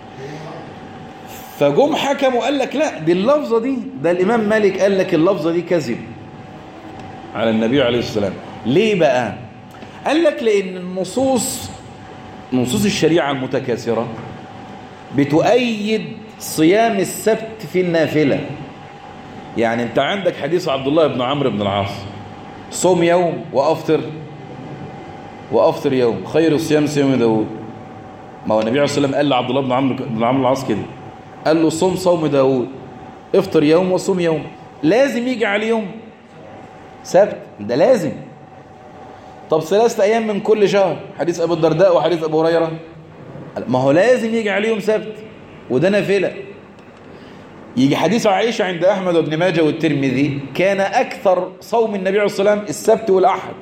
فجم حكموا قال لك لا دي اللفظة دي ده الإمام مالك قال لك اللفظة دي كذب على النبي عليه السلام ليه بقى قال لك لأن النصوص نصوص الشريعة المتكاثرة بتؤيد صيام السبت في النافلة يعني انت عندك حديث عبد الله بن عمرو بن العاص صوم يوم وأفطر وأفطر يوم خير الصيام صيام داود ما هو النبي عليه الصلاة والسلام قال لعبد الله بن عمرو بن عمرو العاص كده قال له صوم صوم داود افطر يوم وصوم يوم لازم يجي على يوم سبت ده لازم طب ثلاثة أيام من كل شهر حديث أبو الدرداء وحديث أبو هريرة ما هو لازم يجي عليهم سبت وده نافلة يجي حديث عائشة عند أحمد وابن ماجه والترمذي كان أكثر صوم النبي عليه الصلاة والسلام السبت والأحد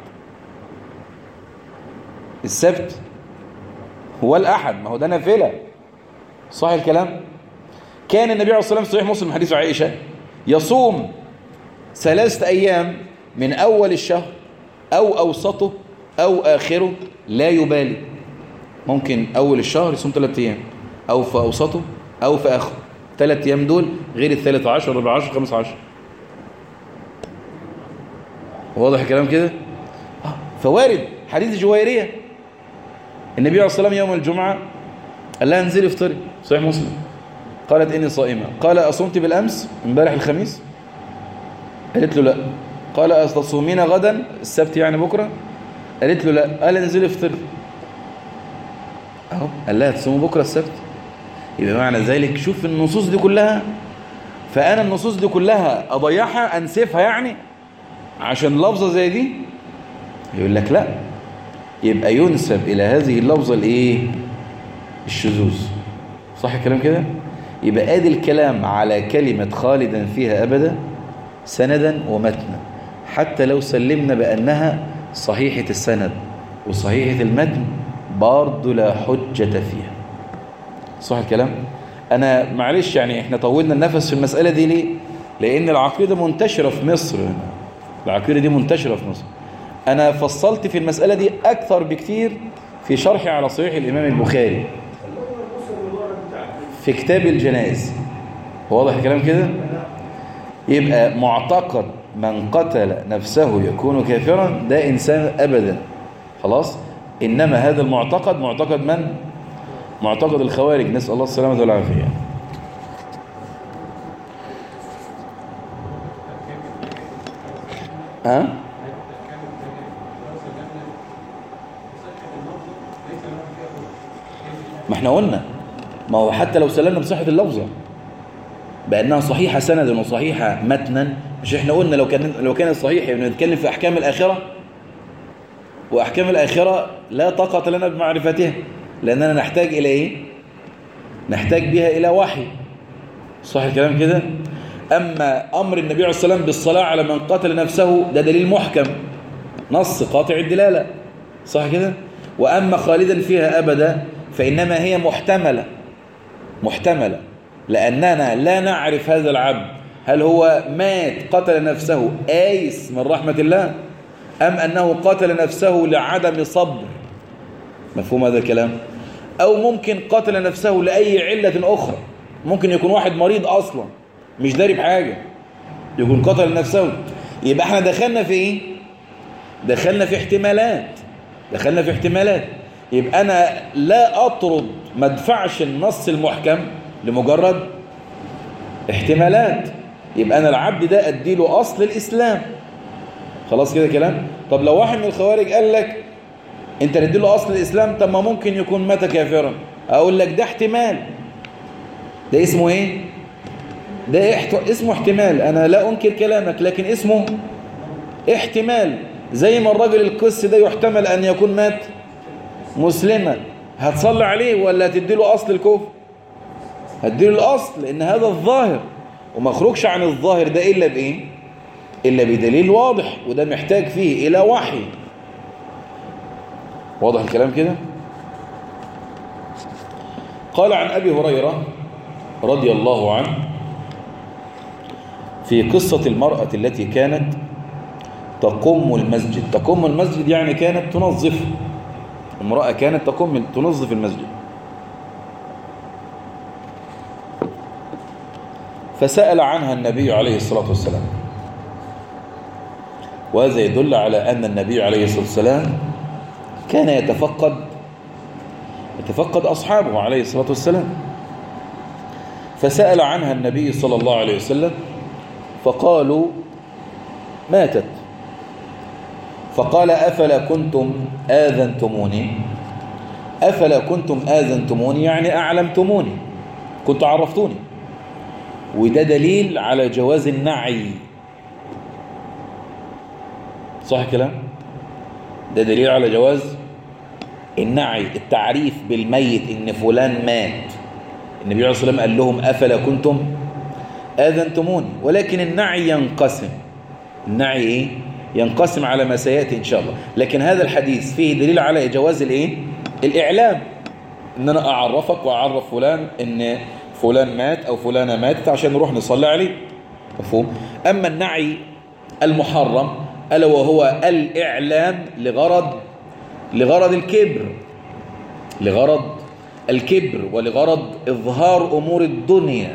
السبت هو الأحد ما هو ده نافلة صح الكلام كان النبي عليه الصلاة والسلام صحيح مسلم حديث عائشة يصوم ثلاثة أيام من أول الشهر أو أوسطه أو آخره لا يبالي ممكن أول الشهر يصوم ثلاثة أيام أو في أوسطه أو في آخره ثلاث أيام دول غير الثالث عشر ربع عشر خمس عشر واضح الكلام كده آه، فوارد حديث جويرية النبي عليه الصلاة والسلام يوم الجمعة قال لها انزلي افطري صحيح مسلم قالت إني صائمة قال أصمت بالأمس امبارح الخميس قالت له لا قال أستصومين غدا السبت يعني بكرة قالت له لا قال انزلي افطري اهو قال لها تصوموا بكرة السبت يبقى معنى ذلك شوف النصوص دي كلها فأنا النصوص دي كلها أضيعها أنسفها يعني عشان لفظة زي دي يقول لك لا يبقى ينسب إلى هذه اللفظة الإيه الشذوذ صح الكلام كده يبقى ادي الكلام على كلمة خالدا فيها أبدا سندا ومتنا حتى لو سلمنا بأنها صحيحة السند وصحيحة المتن برضه لا حجة فيها صح الكلام أنا معلش يعني إحنا طولنا النفس في المسألة دي ليه لأن العقيدة منتشرة في مصر العقيدة دي منتشرة في مصر أنا فصلت في المسألة دي أكثر بكتير في شرحي على صحيح الإمام البخاري في كتاب الجنائز واضح الكلام كده يبقى معتقد من قتل نفسه يكون كافرا ده إنسان أبدا خلاص إنما هذا المعتقد معتقد من معتقد الخوارج نسأل الله السلامة والعافية ها ما احنا قلنا ما هو حتى لو سلمنا بصحة اللفظة بأنها صحيحة سندا وصحيحة متنا مش احنا قلنا لو كان لو كانت صحيحة بنتكلم في أحكام الآخرة وأحكام الآخرة لا طاقة لنا بمعرفتها لأننا نحتاج إلى إيه نحتاج بها إلى وحي صح الكلام كده أما أمر النبي عليه الصلاة والسلام بالصلاة على من قتل نفسه ده دليل محكم نص قاطع الدلالة صح كده وأما خالدا فيها أبدا فإنما هي محتملة محتملة لأننا لا نعرف هذا العبد هل هو مات قتل نفسه آيس من رحمة الله أم أنه قتل نفسه لعدم صبر مفهوم هذا الكلام أو ممكن قتل نفسه لأي علة أخرى ممكن يكون واحد مريض أصلا مش داري بحاجة يكون قتل نفسه يبقى احنا دخلنا في ايه دخلنا في احتمالات دخلنا في احتمالات يبقى أنا لا أطرد ما ادفعش النص المحكم لمجرد احتمالات يبقى أنا العبد ده أديله أصل الإسلام خلاص كده كلام طب لو واحد من الخوارج قال لك انت نديله أصل الإسلام طب ما ممكن يكون مات كافرا أقول لك ده احتمال ده اسمه ايه ده احت... اسمه احتمال أنا لا أنكر كلامك لكن اسمه احتمال زي ما الراجل القس ده يحتمل أن يكون مات مسلما هتصلي عليه ولا هتديله أصل الكفر هتديله الأصل لأن هذا الظاهر وما خرجش عن الظاهر ده إلا بإيه إلا بدليل واضح وده محتاج فيه إلى وحي واضح الكلام كده قال عن أبي هريرة رضي الله عنه في قصة المرأة التي كانت تقوم المسجد تقوم المسجد يعني كانت تنظفه امرأة كانت تقوم تنظف المسجد فسأل عنها النبي عليه الصلاة والسلام وهذا يدل على أن النبي عليه الصلاة والسلام كان يتفقد يتفقد أصحابه عليه الصلاة والسلام فسأل عنها النبي صلى الله عليه وسلم فقالوا ماتت فقال أفلا كنتم آذنتموني أفلا كنتم آذنتموني يعني أعلمتموني كنت عرفتوني وده دليل على جواز النعي صح كلام ده دليل على جواز النعي التعريف بالميت ان فلان مات النبي عليه الصلاة والسلام قال لهم أفلا كنتم آذنتموني ولكن النعي ينقسم النعي إيه؟ ينقسم على ما سيأتي إن شاء الله لكن هذا الحديث فيه دليل على جواز الإيه؟ الإعلام إن أنا أعرفك وأعرف فلان إن فلان مات أو فلانة ماتت عشان نروح نصلي عليه مفهوم أما النعي المحرم ألا وهو الإعلام لغرض لغرض الكبر لغرض الكبر ولغرض إظهار أمور الدنيا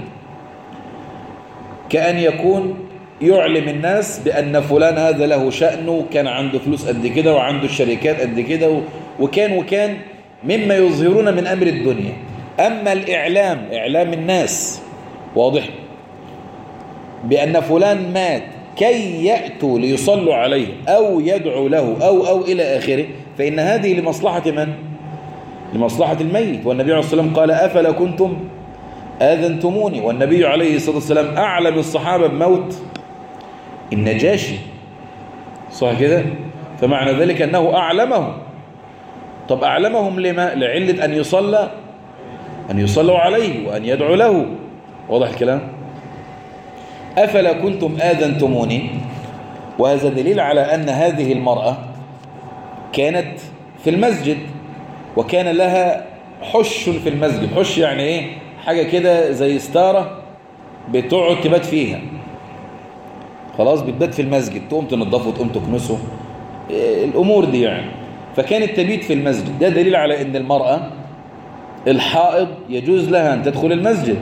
كأن يكون يعلم الناس بأن فلان هذا له شأنه كان عنده فلوس قد كده وعنده الشركات قد كده وكان وكان مما يظهرون من أمر الدنيا أما الإعلام إعلام الناس واضح بأن فلان مات كي يأتوا ليصلوا عليه أو يدعوا له أو أو إلى آخره فإن هذه لمصلحة من؟ لمصلحة الميت والنبي عليه الصلاة والسلام قال أفلا كنتم آذنتموني والنبي عليه الصلاة والسلام أعلم الصحابة بموت النجاشي صح كده فمعنى ذلك أنه أعلمهم طب أعلمهم لما لعلة أن يصلى أن يصلوا عليه وأن يدعوا له واضح الكلام أفلا كنتم آذنتموني وهذا دليل على أن هذه المرأة كانت في المسجد وكان لها حش في المسجد حش يعني ايه حاجة كده زي ستارة بتقعد تبات فيها خلاص بتبات في المسجد تقوم تنظفه وتقوم تكنسه إيه الأمور دي يعني فكانت تبيت في المسجد ده دليل على ان المرأة الحائض يجوز لها أن تدخل المسجد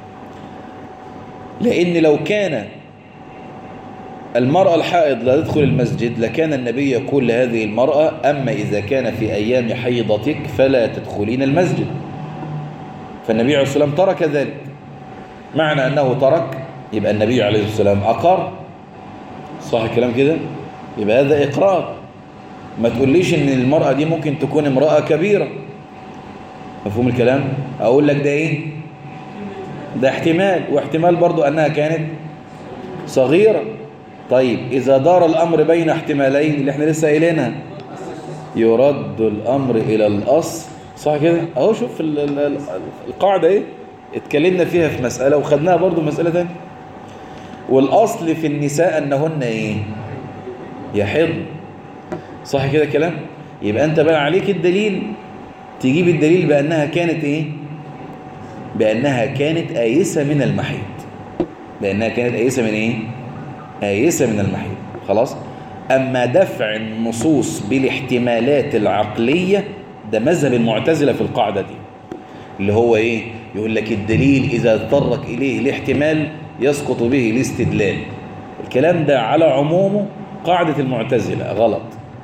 لأن لو كان المرأة الحائض لا تدخل المسجد لكان النبي يقول لهذه المرأة أما إذا كان في أيام حيضتك فلا تدخلين المسجد فالنبي عليه الصلاة والسلام ترك ذلك معنى أنه ترك يبقى النبي عليه الصلاة والسلام أقر صح الكلام كده يبقى هذا إقرار ما تقوليش ان المرأة دي ممكن تكون امرأة كبيرة مفهوم الكلام اقول لك ده ايه ده احتمال واحتمال برضو انها كانت صغيرة طيب اذا دار الامر بين احتمالين اللي احنا لسه قايلينها يرد الامر الى الاصل صح كده اهو شوف ال ال القاعدة ايه اتكلمنا فيها في مسألة وخدناها برضو مسألة تانية والاصل في النساء انهن ايه يحض صح كده كلام يبقى انت بقى عليك الدليل تجيب الدليل بأنها كانت ايه بأنها كانت آيسة من المحيط بأنها كانت آيسة من ايه آيسة من المحيط خلاص أما دفع النصوص بالاحتمالات العقلية ده مذهب المعتزلة في القاعدة دي اللي هو ايه يقول لك الدليل إذا اضطرك إليه الاحتمال يسقط به الاستدلال الكلام ده على عمومه قاعدة المعتزلة غلط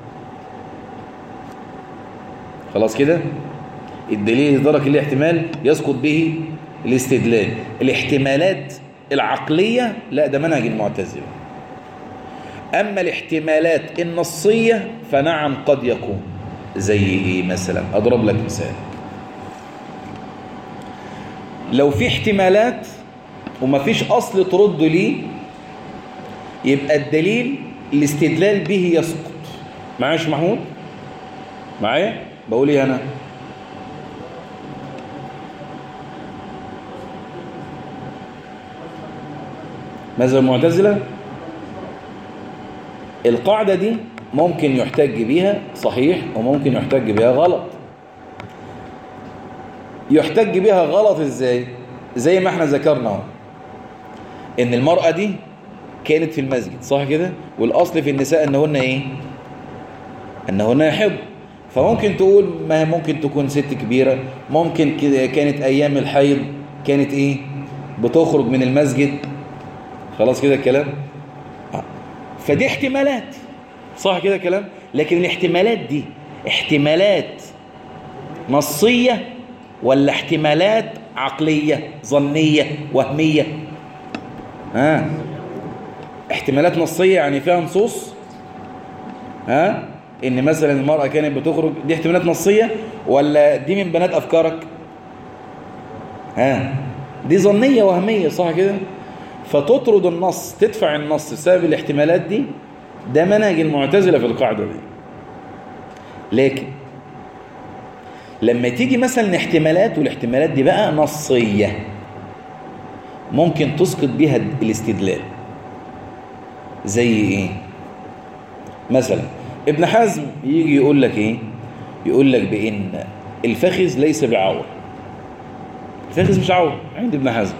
خلاص كده الدليل درك الاحتمال يسقط به الاستدلال الاحتمالات العقلية لا ده منهج المعتزلة أما الاحتمالات النصية فنعم قد يكون زي إيه مثلا أضرب لك مثال لو في احتمالات وما فيش أصل ترد ليه يبقى الدليل الاستدلال به يسقط معاش محمود معايا بقول ايه انا ماذا المعتزلة القاعدة دي ممكن يحتج بيها صحيح وممكن يحتج بيها غلط يحتج بيها غلط ازاي زي ما احنا ذكرنا ان المرأة دي كانت في المسجد صح كده والاصل في النساء انهن ايه انهن يحب فممكن تقول ما هي ممكن تكون ست كبيرة ممكن كده كانت أيام الحيض كانت إيه بتخرج من المسجد خلاص كده الكلام فدي احتمالات صح كده كلام لكن الاحتمالات دي احتمالات نصية ولا احتمالات عقلية ظنية وهمية ها احتمالات نصية يعني فيها نصوص ها ان مثلا المرأة كانت بتخرج دي احتمالات نصية ولا دي من بنات افكارك ها دي ظنية وهمية صح كده فتطرد النص تدفع النص بسبب الاحتمالات دي ده منهج المعتزلة في القاعدة دي لكن لما تيجي مثلا احتمالات والاحتمالات دي بقى نصية ممكن تسقط بيها الاستدلال زي ايه مثلا ابن حزم يجي يقول لك ايه يقول لك بان الفخذ ليس بعور الفخذ مش عور عند ابن حزم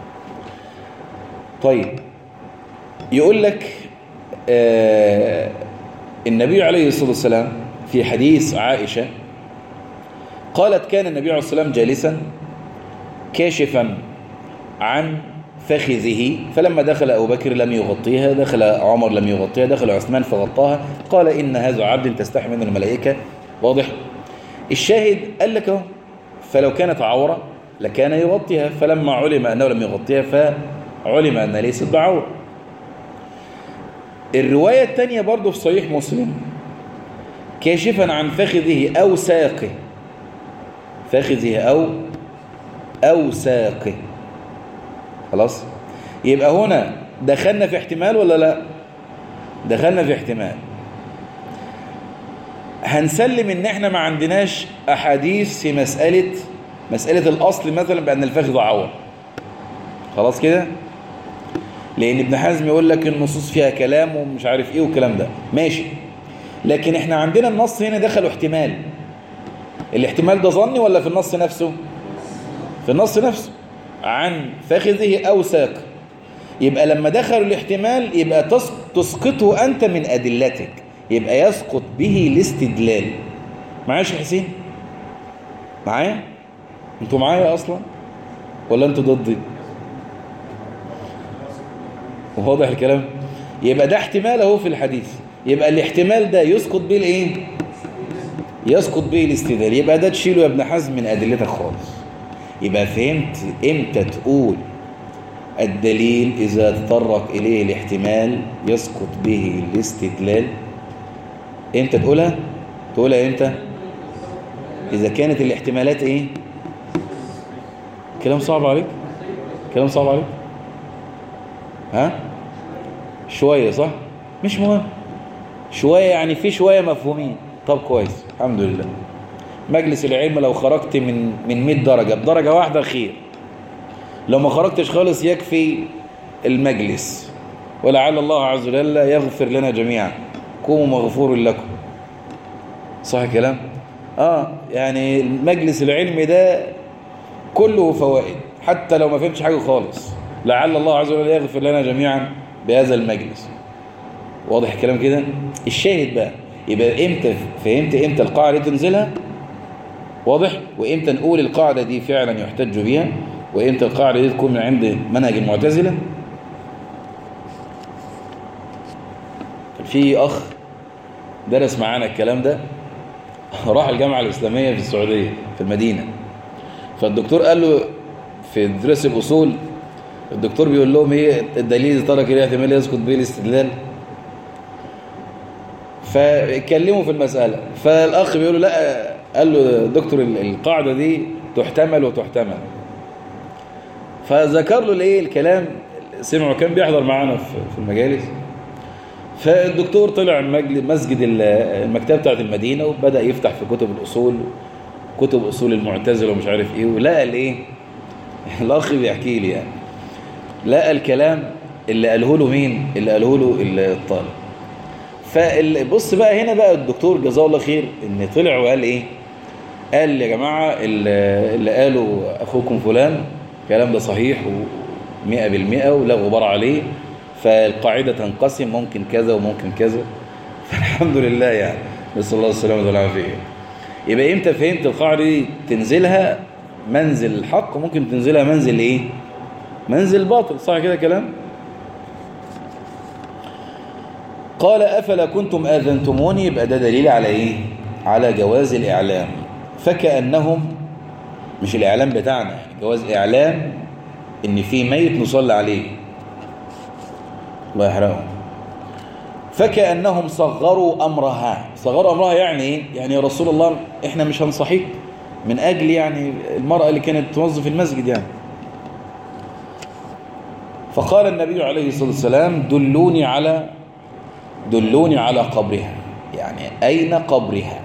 طيب يقول لك آه النبي عليه الصلاة والسلام في حديث عائشة قالت كان النبي عليه الصلاة والسلام جالسا كاشفا عن فخذه فلما دخل أبو بكر لم يغطيها دخل عمر لم يغطيها دخل عثمان فغطاها قال إن هذا عبد تستحي منه الملائكة واضح الشاهد قال لك اهو فلو كانت عورة لكان يغطيها فلما علم أنه لم يغطيها فعلم أنها ليست بعورة الرواية الثانية برضو في صحيح مسلم كاشفا عن فخذه أو ساقه فخذه أو أو ساقه خلاص يبقى هنا دخلنا في احتمال ولا لا دخلنا في احتمال هنسلم ان احنا ما عندناش احاديث في مسألة مسألة الاصل مثلا بان الفخذ عور خلاص كده لان ابن حزم يقول لك النصوص فيها كلام ومش عارف ايه والكلام ده ماشي لكن احنا عندنا النص هنا دخلوا احتمال الاحتمال ده ظني ولا في النص نفسه في النص نفسه عن فخذه أو ساق يبقى لما دخلوا الاحتمال يبقى تسقطه أنت من أدلتك يبقى يسقط به الاستدلال معايا يا حسين معايا انتوا معايا أصلا ولا انتوا ضدي واضح الكلام يبقى ده احتمال اهو في الحديث يبقى الاحتمال ده يسقط به الايه يسقط به الاستدلال يبقى ده تشيله يا ابن حزم من أدلتك خالص يبقى فهمت امتى تقول الدليل إذا تطرق إليه الاحتمال يسقط به الاستدلال امتى تقولها تقولها امتى إذا كانت الاحتمالات ايه كلام صعب عليك كلام صعب عليك ها شوية صح مش مهم شوية يعني في شوية مفهومين طب كويس الحمد لله مجلس العلم لو خرجت من من 100 درجة بدرجة واحدة خير لو ما خرجتش خالص يكفي المجلس ولعل الله عز وجل يغفر لنا جميعا قوموا مغفور لكم صح كلام اه يعني مجلس العلم ده كله فوائد حتى لو ما فهمتش حاجة خالص لعل الله عز وجل يغفر لنا جميعا بهذا المجلس واضح الكلام كده الشاهد بقى يبقى امتى فهمت امتى القاعدة دي تنزلها واضح وامتى نقول القاعدة دي فعلا يحتج بها وامتى القاعدة دي تكون من عند منهج المعتزلة في اخ درس معانا الكلام ده راح الجامعة الإسلامية في السعودية في المدينة فالدكتور قال له في درس الأصول الدكتور بيقول لهم ايه الدليل ترك ليه احتمال يسقط به الاستدلال فاتكلموا في المسألة فالأخ بيقول له لا قال له دكتور القاعدة دي تحتمل وتحتمل فذكر له الايه الكلام سمعه كان بيحضر معانا في المجالس فالدكتور طلع مسجد المكتبة بتاعت المدينة وبدأ يفتح في كتب الأصول كتب أصول المعتزلة ومش عارف إيه ولقى الإيه الأخ بيحكي لي يعني لقى الكلام اللي قاله له مين اللي قاله له الطالب فبص بقى هنا بقى الدكتور جزاه الله خير ان طلع وقال ايه قال يا جماعة اللي قاله اخوكم فلان الكلام ده صحيح ومئة بالمئة ولا غبار عليه فالقاعدة تنقسم ممكن كذا وممكن كذا فالحمد لله يعني نسأل الله السلامة والعافية يبقى امتى فهمت القاعدة دي تنزلها منزل الحق وممكن تنزلها منزل ايه منزل باطل صح كده كلام قال أفلا كنتم آذنتموني يبقى ده دليل على إيه على جواز الإعلام فكأنهم مش الإعلام بتاعنا يعني جواز إعلام إن في ميت نصلي عليه الله يحرقهم فكأنهم صغروا أمرها صغروا أمرها يعني إيه يعني يا رسول الله إحنا مش هنصحيك من أجل يعني المرأة اللي كانت توظف المسجد يعني فقال النبي عليه الصلاة والسلام دلوني على دلوني على قبرها يعني أين قبرها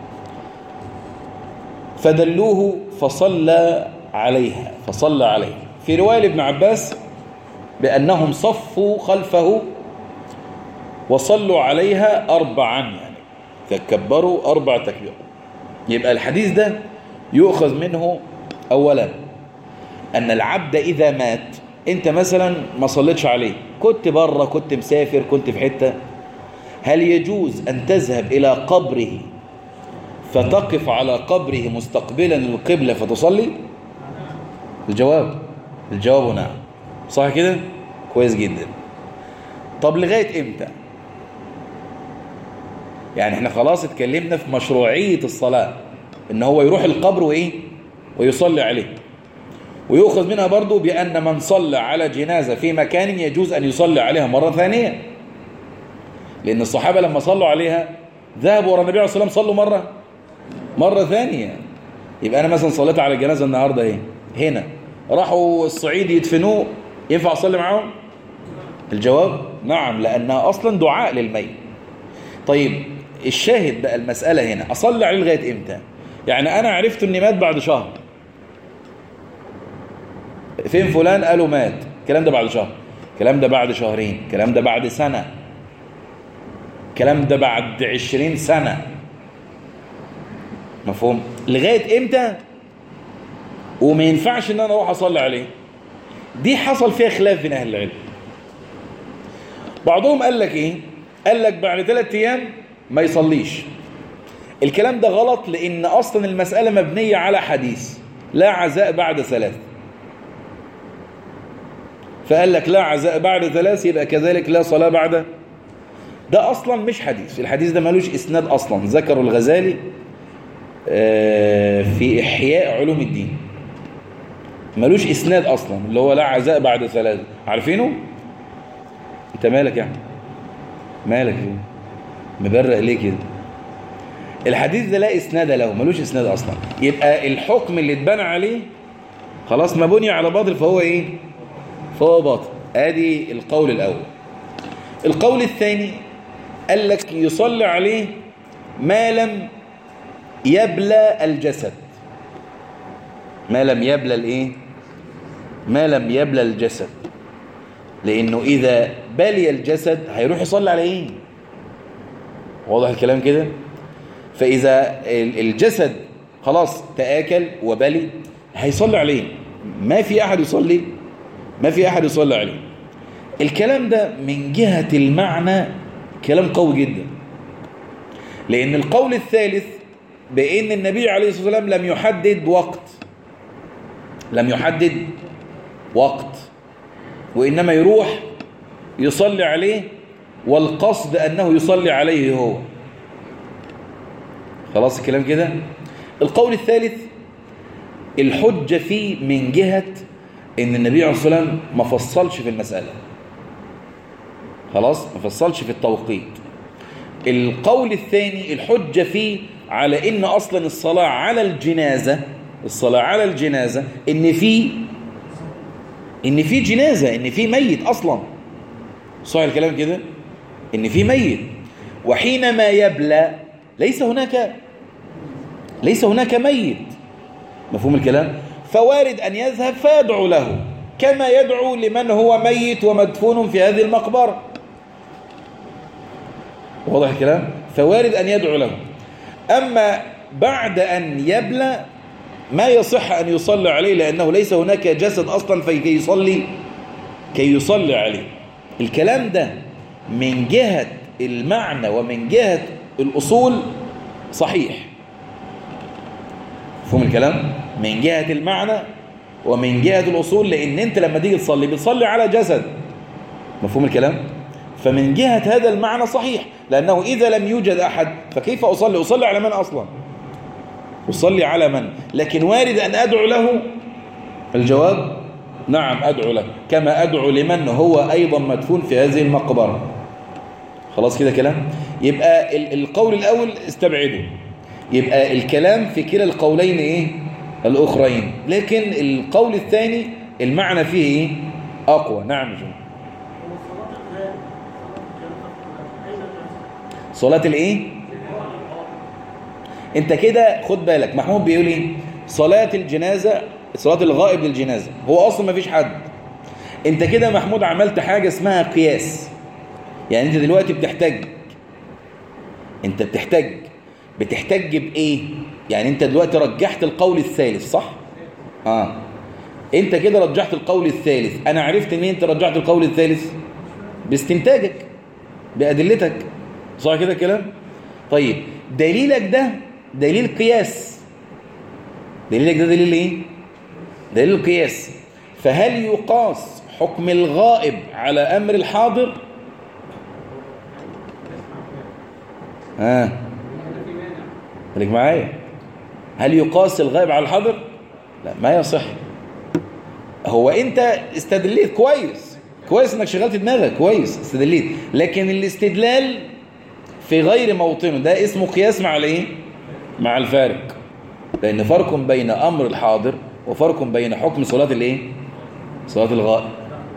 فدلوه فصلى عليها فصلى عليها في رواية لابن عباس بأنهم صفوا خلفه وصلوا عليها أربعا يعني كبروا أربع تكبير يبقى الحديث ده يؤخذ منه أولا أن العبد إذا مات أنت مثلا ما صليتش عليه كنت بره كنت مسافر كنت في حتة هل يجوز أن تذهب إلى قبره فتقف على قبره مستقبلا القبلة فتصلي الجواب الجواب نعم صح كده كويس جدا طب لغاية امتى يعني احنا خلاص اتكلمنا في مشروعية الصلاة ان هو يروح القبر وايه ويصلي عليه ويؤخذ منها برضو بأن من صلى على جنازة في مكان يجوز أن يصلي عليها مرة ثانية لأن الصحابة لما صلوا عليها ذهبوا ورا النبي عليه الصلاة والسلام صلوا مرة مرة ثانية يبقى أنا مثلا صليت على الجنازة النهاردة ايه هنا راحوا الصعيد يدفنوه ينفع أصلي معاهم الجواب نعم لأنها أصلا دعاء للميت طيب الشاهد بقى المسألة هنا أصلي عليه لغاية إمتى يعني أنا عرفت أني مات بعد شهر فين فلان قالوا مات الكلام ده بعد شهر الكلام ده بعد شهرين الكلام ده بعد سنة الكلام ده بعد عشرين سنة مفهوم لغاية امتى وما ينفعش ان انا اروح اصلي عليه دي حصل فيها خلاف بين اهل العلم بعضهم قال لك ايه قال لك بعد ثلاثة ايام ما يصليش الكلام ده غلط لان اصلا المسألة مبنية على حديث لا عزاء بعد ثلاث فقال لك لا عزاء بعد ثلاث يبقى كذلك لا صلاة بعد ده اصلا مش حديث الحديث ده ملوش اسناد اصلا ذكره الغزالي في احياء علوم الدين ملوش اسناد اصلا اللي هو لا عزاء بعد ثلاث عارفينه انت مالك يعني مالك ايه مبرق ليه كده الحديث ده لا اسناد له ملوش اسناد اصلا يبقى الحكم اللي اتبنى عليه خلاص ما بني على باطل فهو ايه فهو باطل ادي القول الاول القول الثاني قال لك يصلي عليه ما لم يبلى الجسد ما لم يبلى الايه ما لم يبلى الجسد لانه اذا بلي الجسد هيروح يصلي على ايه واضح الكلام كده فاذا الجسد خلاص تآكل وبلي هيصلي عليه ما في احد يصلي ما في احد يصلي عليه الكلام ده من جهة المعنى كلام قوي جدا لان القول الثالث بان النبي عليه الصلاة والسلام لم يحدد وقت لم يحدد وقت وإنما يروح يصلي عليه والقصد أنه يصلي عليه هو خلاص الكلام كده القول الثالث الحجة فيه من جهة ان النبي عليه الصلاة والسلام ما فصلش في المسألة خلاص ما فصلش في التوقيت القول الثاني الحجة فيه على ان اصلا الصلاة على الجنازة الصلاة على الجنازة ان في ان في جنازة ان في ميت اصلا صح الكلام كده ان في ميت وحينما يبلى ليس هناك ليس هناك ميت مفهوم الكلام فوارد ان يذهب فيدعو له كما يدعو لمن هو ميت ومدفون في هذه المقبرة واضح الكلام فوارد ان يدعو له اما بعد ان يبلى ما يصح أن يصلي عليه لأنه ليس هناك جسد أصلا فكي يصلي كي يصلي عليه الكلام ده من جهة المعنى ومن جهة الأصول صحيح فهم الكلام من جهة المعنى ومن جهة الأصول لأن أنت لما تيجي تصلي بتصلي على جسد مفهوم الكلام فمن جهة هذا المعنى صحيح لأنه إذا لم يوجد أحد فكيف أصلي أصلي على من أصلا أصلي على من لكن وارد أن أدعو له الجواب نعم أدعو له كما أدعو لمن هو أيضا مدفون في هذه المقبرة خلاص كده كلام يبقى القول الأول استبعده يبقى الكلام في كلا القولين إيه الأخرين لكن القول الثاني المعنى فيه إيه أقوى نعم يا جماعة صلاة الايه انت كده خد بالك محمود بيقول ايه صلاة الجنازة صلاة الغائب للجنازة هو اصلا ما فيش حد انت كده محمود عملت حاجة اسمها قياس يعني انت دلوقتي بتحتاج انت بتحتاج بتحتاج بايه يعني انت دلوقتي رجحت القول الثالث صح اه انت كده رجحت القول الثالث انا عرفت ان انت رجحت القول الثالث باستنتاجك بأدلتك صح كده الكلام طيب دليلك ده دليل قياس دليلك ده دليل ايه دليل القياس فهل يقاس حكم الغائب على امر الحاضر ها آه. خليك معايا هل يقاس الغائب على الحاضر لا ما يصح هو انت استدليت كويس كويس انك شغلت دماغك كويس استدليت لكن الاستدلال في غير موطنه ده اسمه قياس مع الايه مع الفارق لان فرق بين امر الحاضر وفرق بين حكم صلاه الايه صلاه الغائب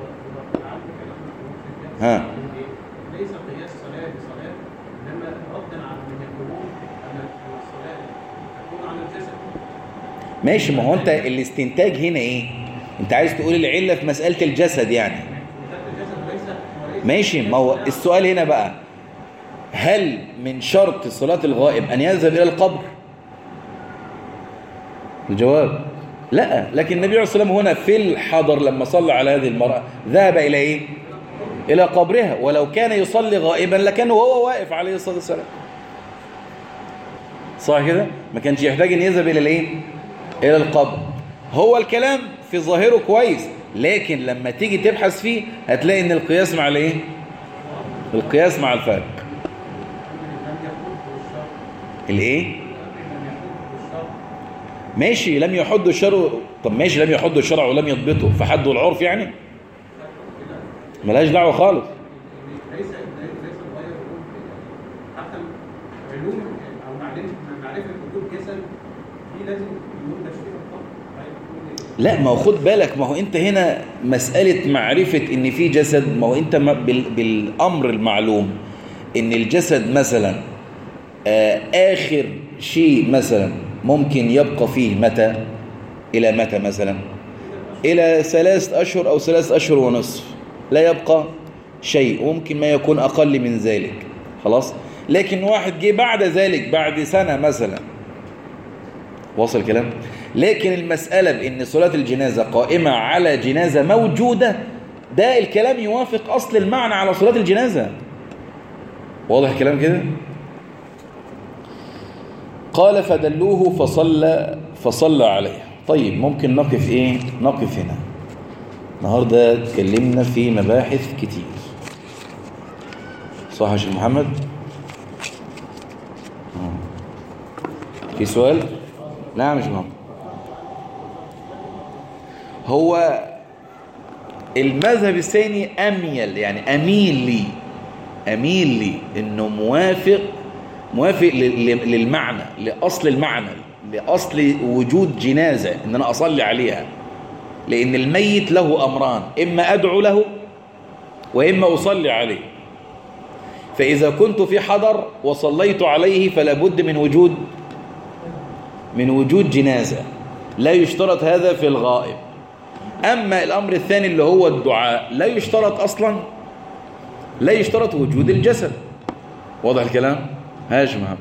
ها ليس قياس صلاة بصلاة إنما ردا على من يقولون أن الصلاة تكون على الجسد ماشي ما هو انت الاستنتاج هنا ايه انت عايز تقول العله في مساله الجسد يعني وذات الجسد ليس وليس ماشي ما هو السؤال هنا بقى هل من شرط صلاة الغائب أن يذهب إلى القبر الجواب لا لكن النبي عليه الصلاة والسلام هنا في الحضر لما صلى على هذه المرأة ذهب إلى إيه إلى قبرها ولو كان يصلي غائبا لكان وهو واقف عليه الصلاة والسلام صح كده ما كانش يحتاج أن يذهب إلى الإيه إلى القبر هو الكلام في ظاهره كويس لكن لما تيجي تبحث فيه هتلاقي ان القياس مع الايه القياس مع الفرق لم يكن الشرع الايه لم يكن الشرع ماشي لم يحد الشرع طب ماشي لم يحد الشرع ولم يضبطه فحده العرف يعني ملهاش دعوه خالص ليس ليس الغير علوم حتى علوم او معرفه معرفه وجود جسد دي لازم يكون تشريع الطبع لا ما هو خد بالك ما هو انت هنا مسألة معرفة ان في جسد ما هو انت ما- بال- بالامر المعلوم ان الجسد مثلا آه، اخر شيء مثلا ممكن يبقى فيه متى الى متى مثلا الى ثلاث اشهر او ثلاث اشهر ونصف لا يبقى شيء وممكن ما يكون اقل من ذلك خلاص لكن واحد جه بعد ذلك بعد سنة مثلا واصل الكلام لكن المسألة بأن صلاة الجنازة قائمة على جنازة موجودة ده الكلام يوافق أصل المعنى على صلاة الجنازة واضح الكلام كده قال فدلوه فصلى فصلى عليه طيب ممكن نقف ايه نقف هنا النهارده اتكلمنا في مباحث كتير صح يا شيخ محمد آه. في سؤال لا مش مهم هو المذهب الثاني أميل يعني أميل لي أميل لي إنه موافق موافق ل- ل- للمعنى لأصل المعنى لأصل وجود جنازة إن أنا أصلي عليها لأن الميت له أمران إما أدعو له وإما أصلي عليه فإذا كنت في حضر وصليت عليه فلا بد من وجود من وجود جنازة لا يشترط هذا في الغائب أما الأمر الثاني اللي هو الدعاء لا يشترط أصلا لا يشترط وجود الجسد واضح الكلام هاش محمد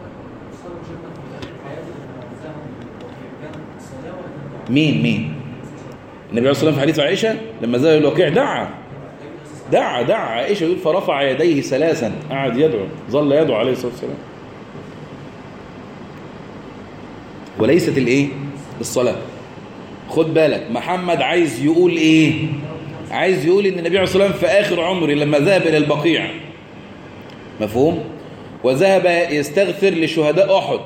مين مين النبي عليه الصلاة والسلام في حديث عائشة لما ذهب الوقيع دعا دعا دعا عائشة يقول فرفع يديه ثلاثا قعد يدعو ظل يدعو عليه الصلاة والسلام وليست الايه الصلاة خد بالك محمد عايز يقول ايه عايز يقول ان النبي عليه الصلاة والسلام في اخر عمره لما ذهب الى البقيع مفهوم وذهب يستغفر لشهداء احد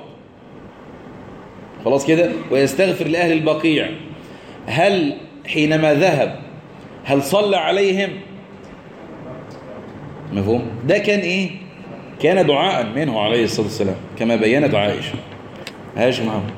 خلاص كده ويستغفر لاهل البقيع هل حينما ذهب هل صلى عليهم مفهوم ده كان ايه كان دعاء منه عليه الصلاة والسلام كما بينت عائشة هاش محمد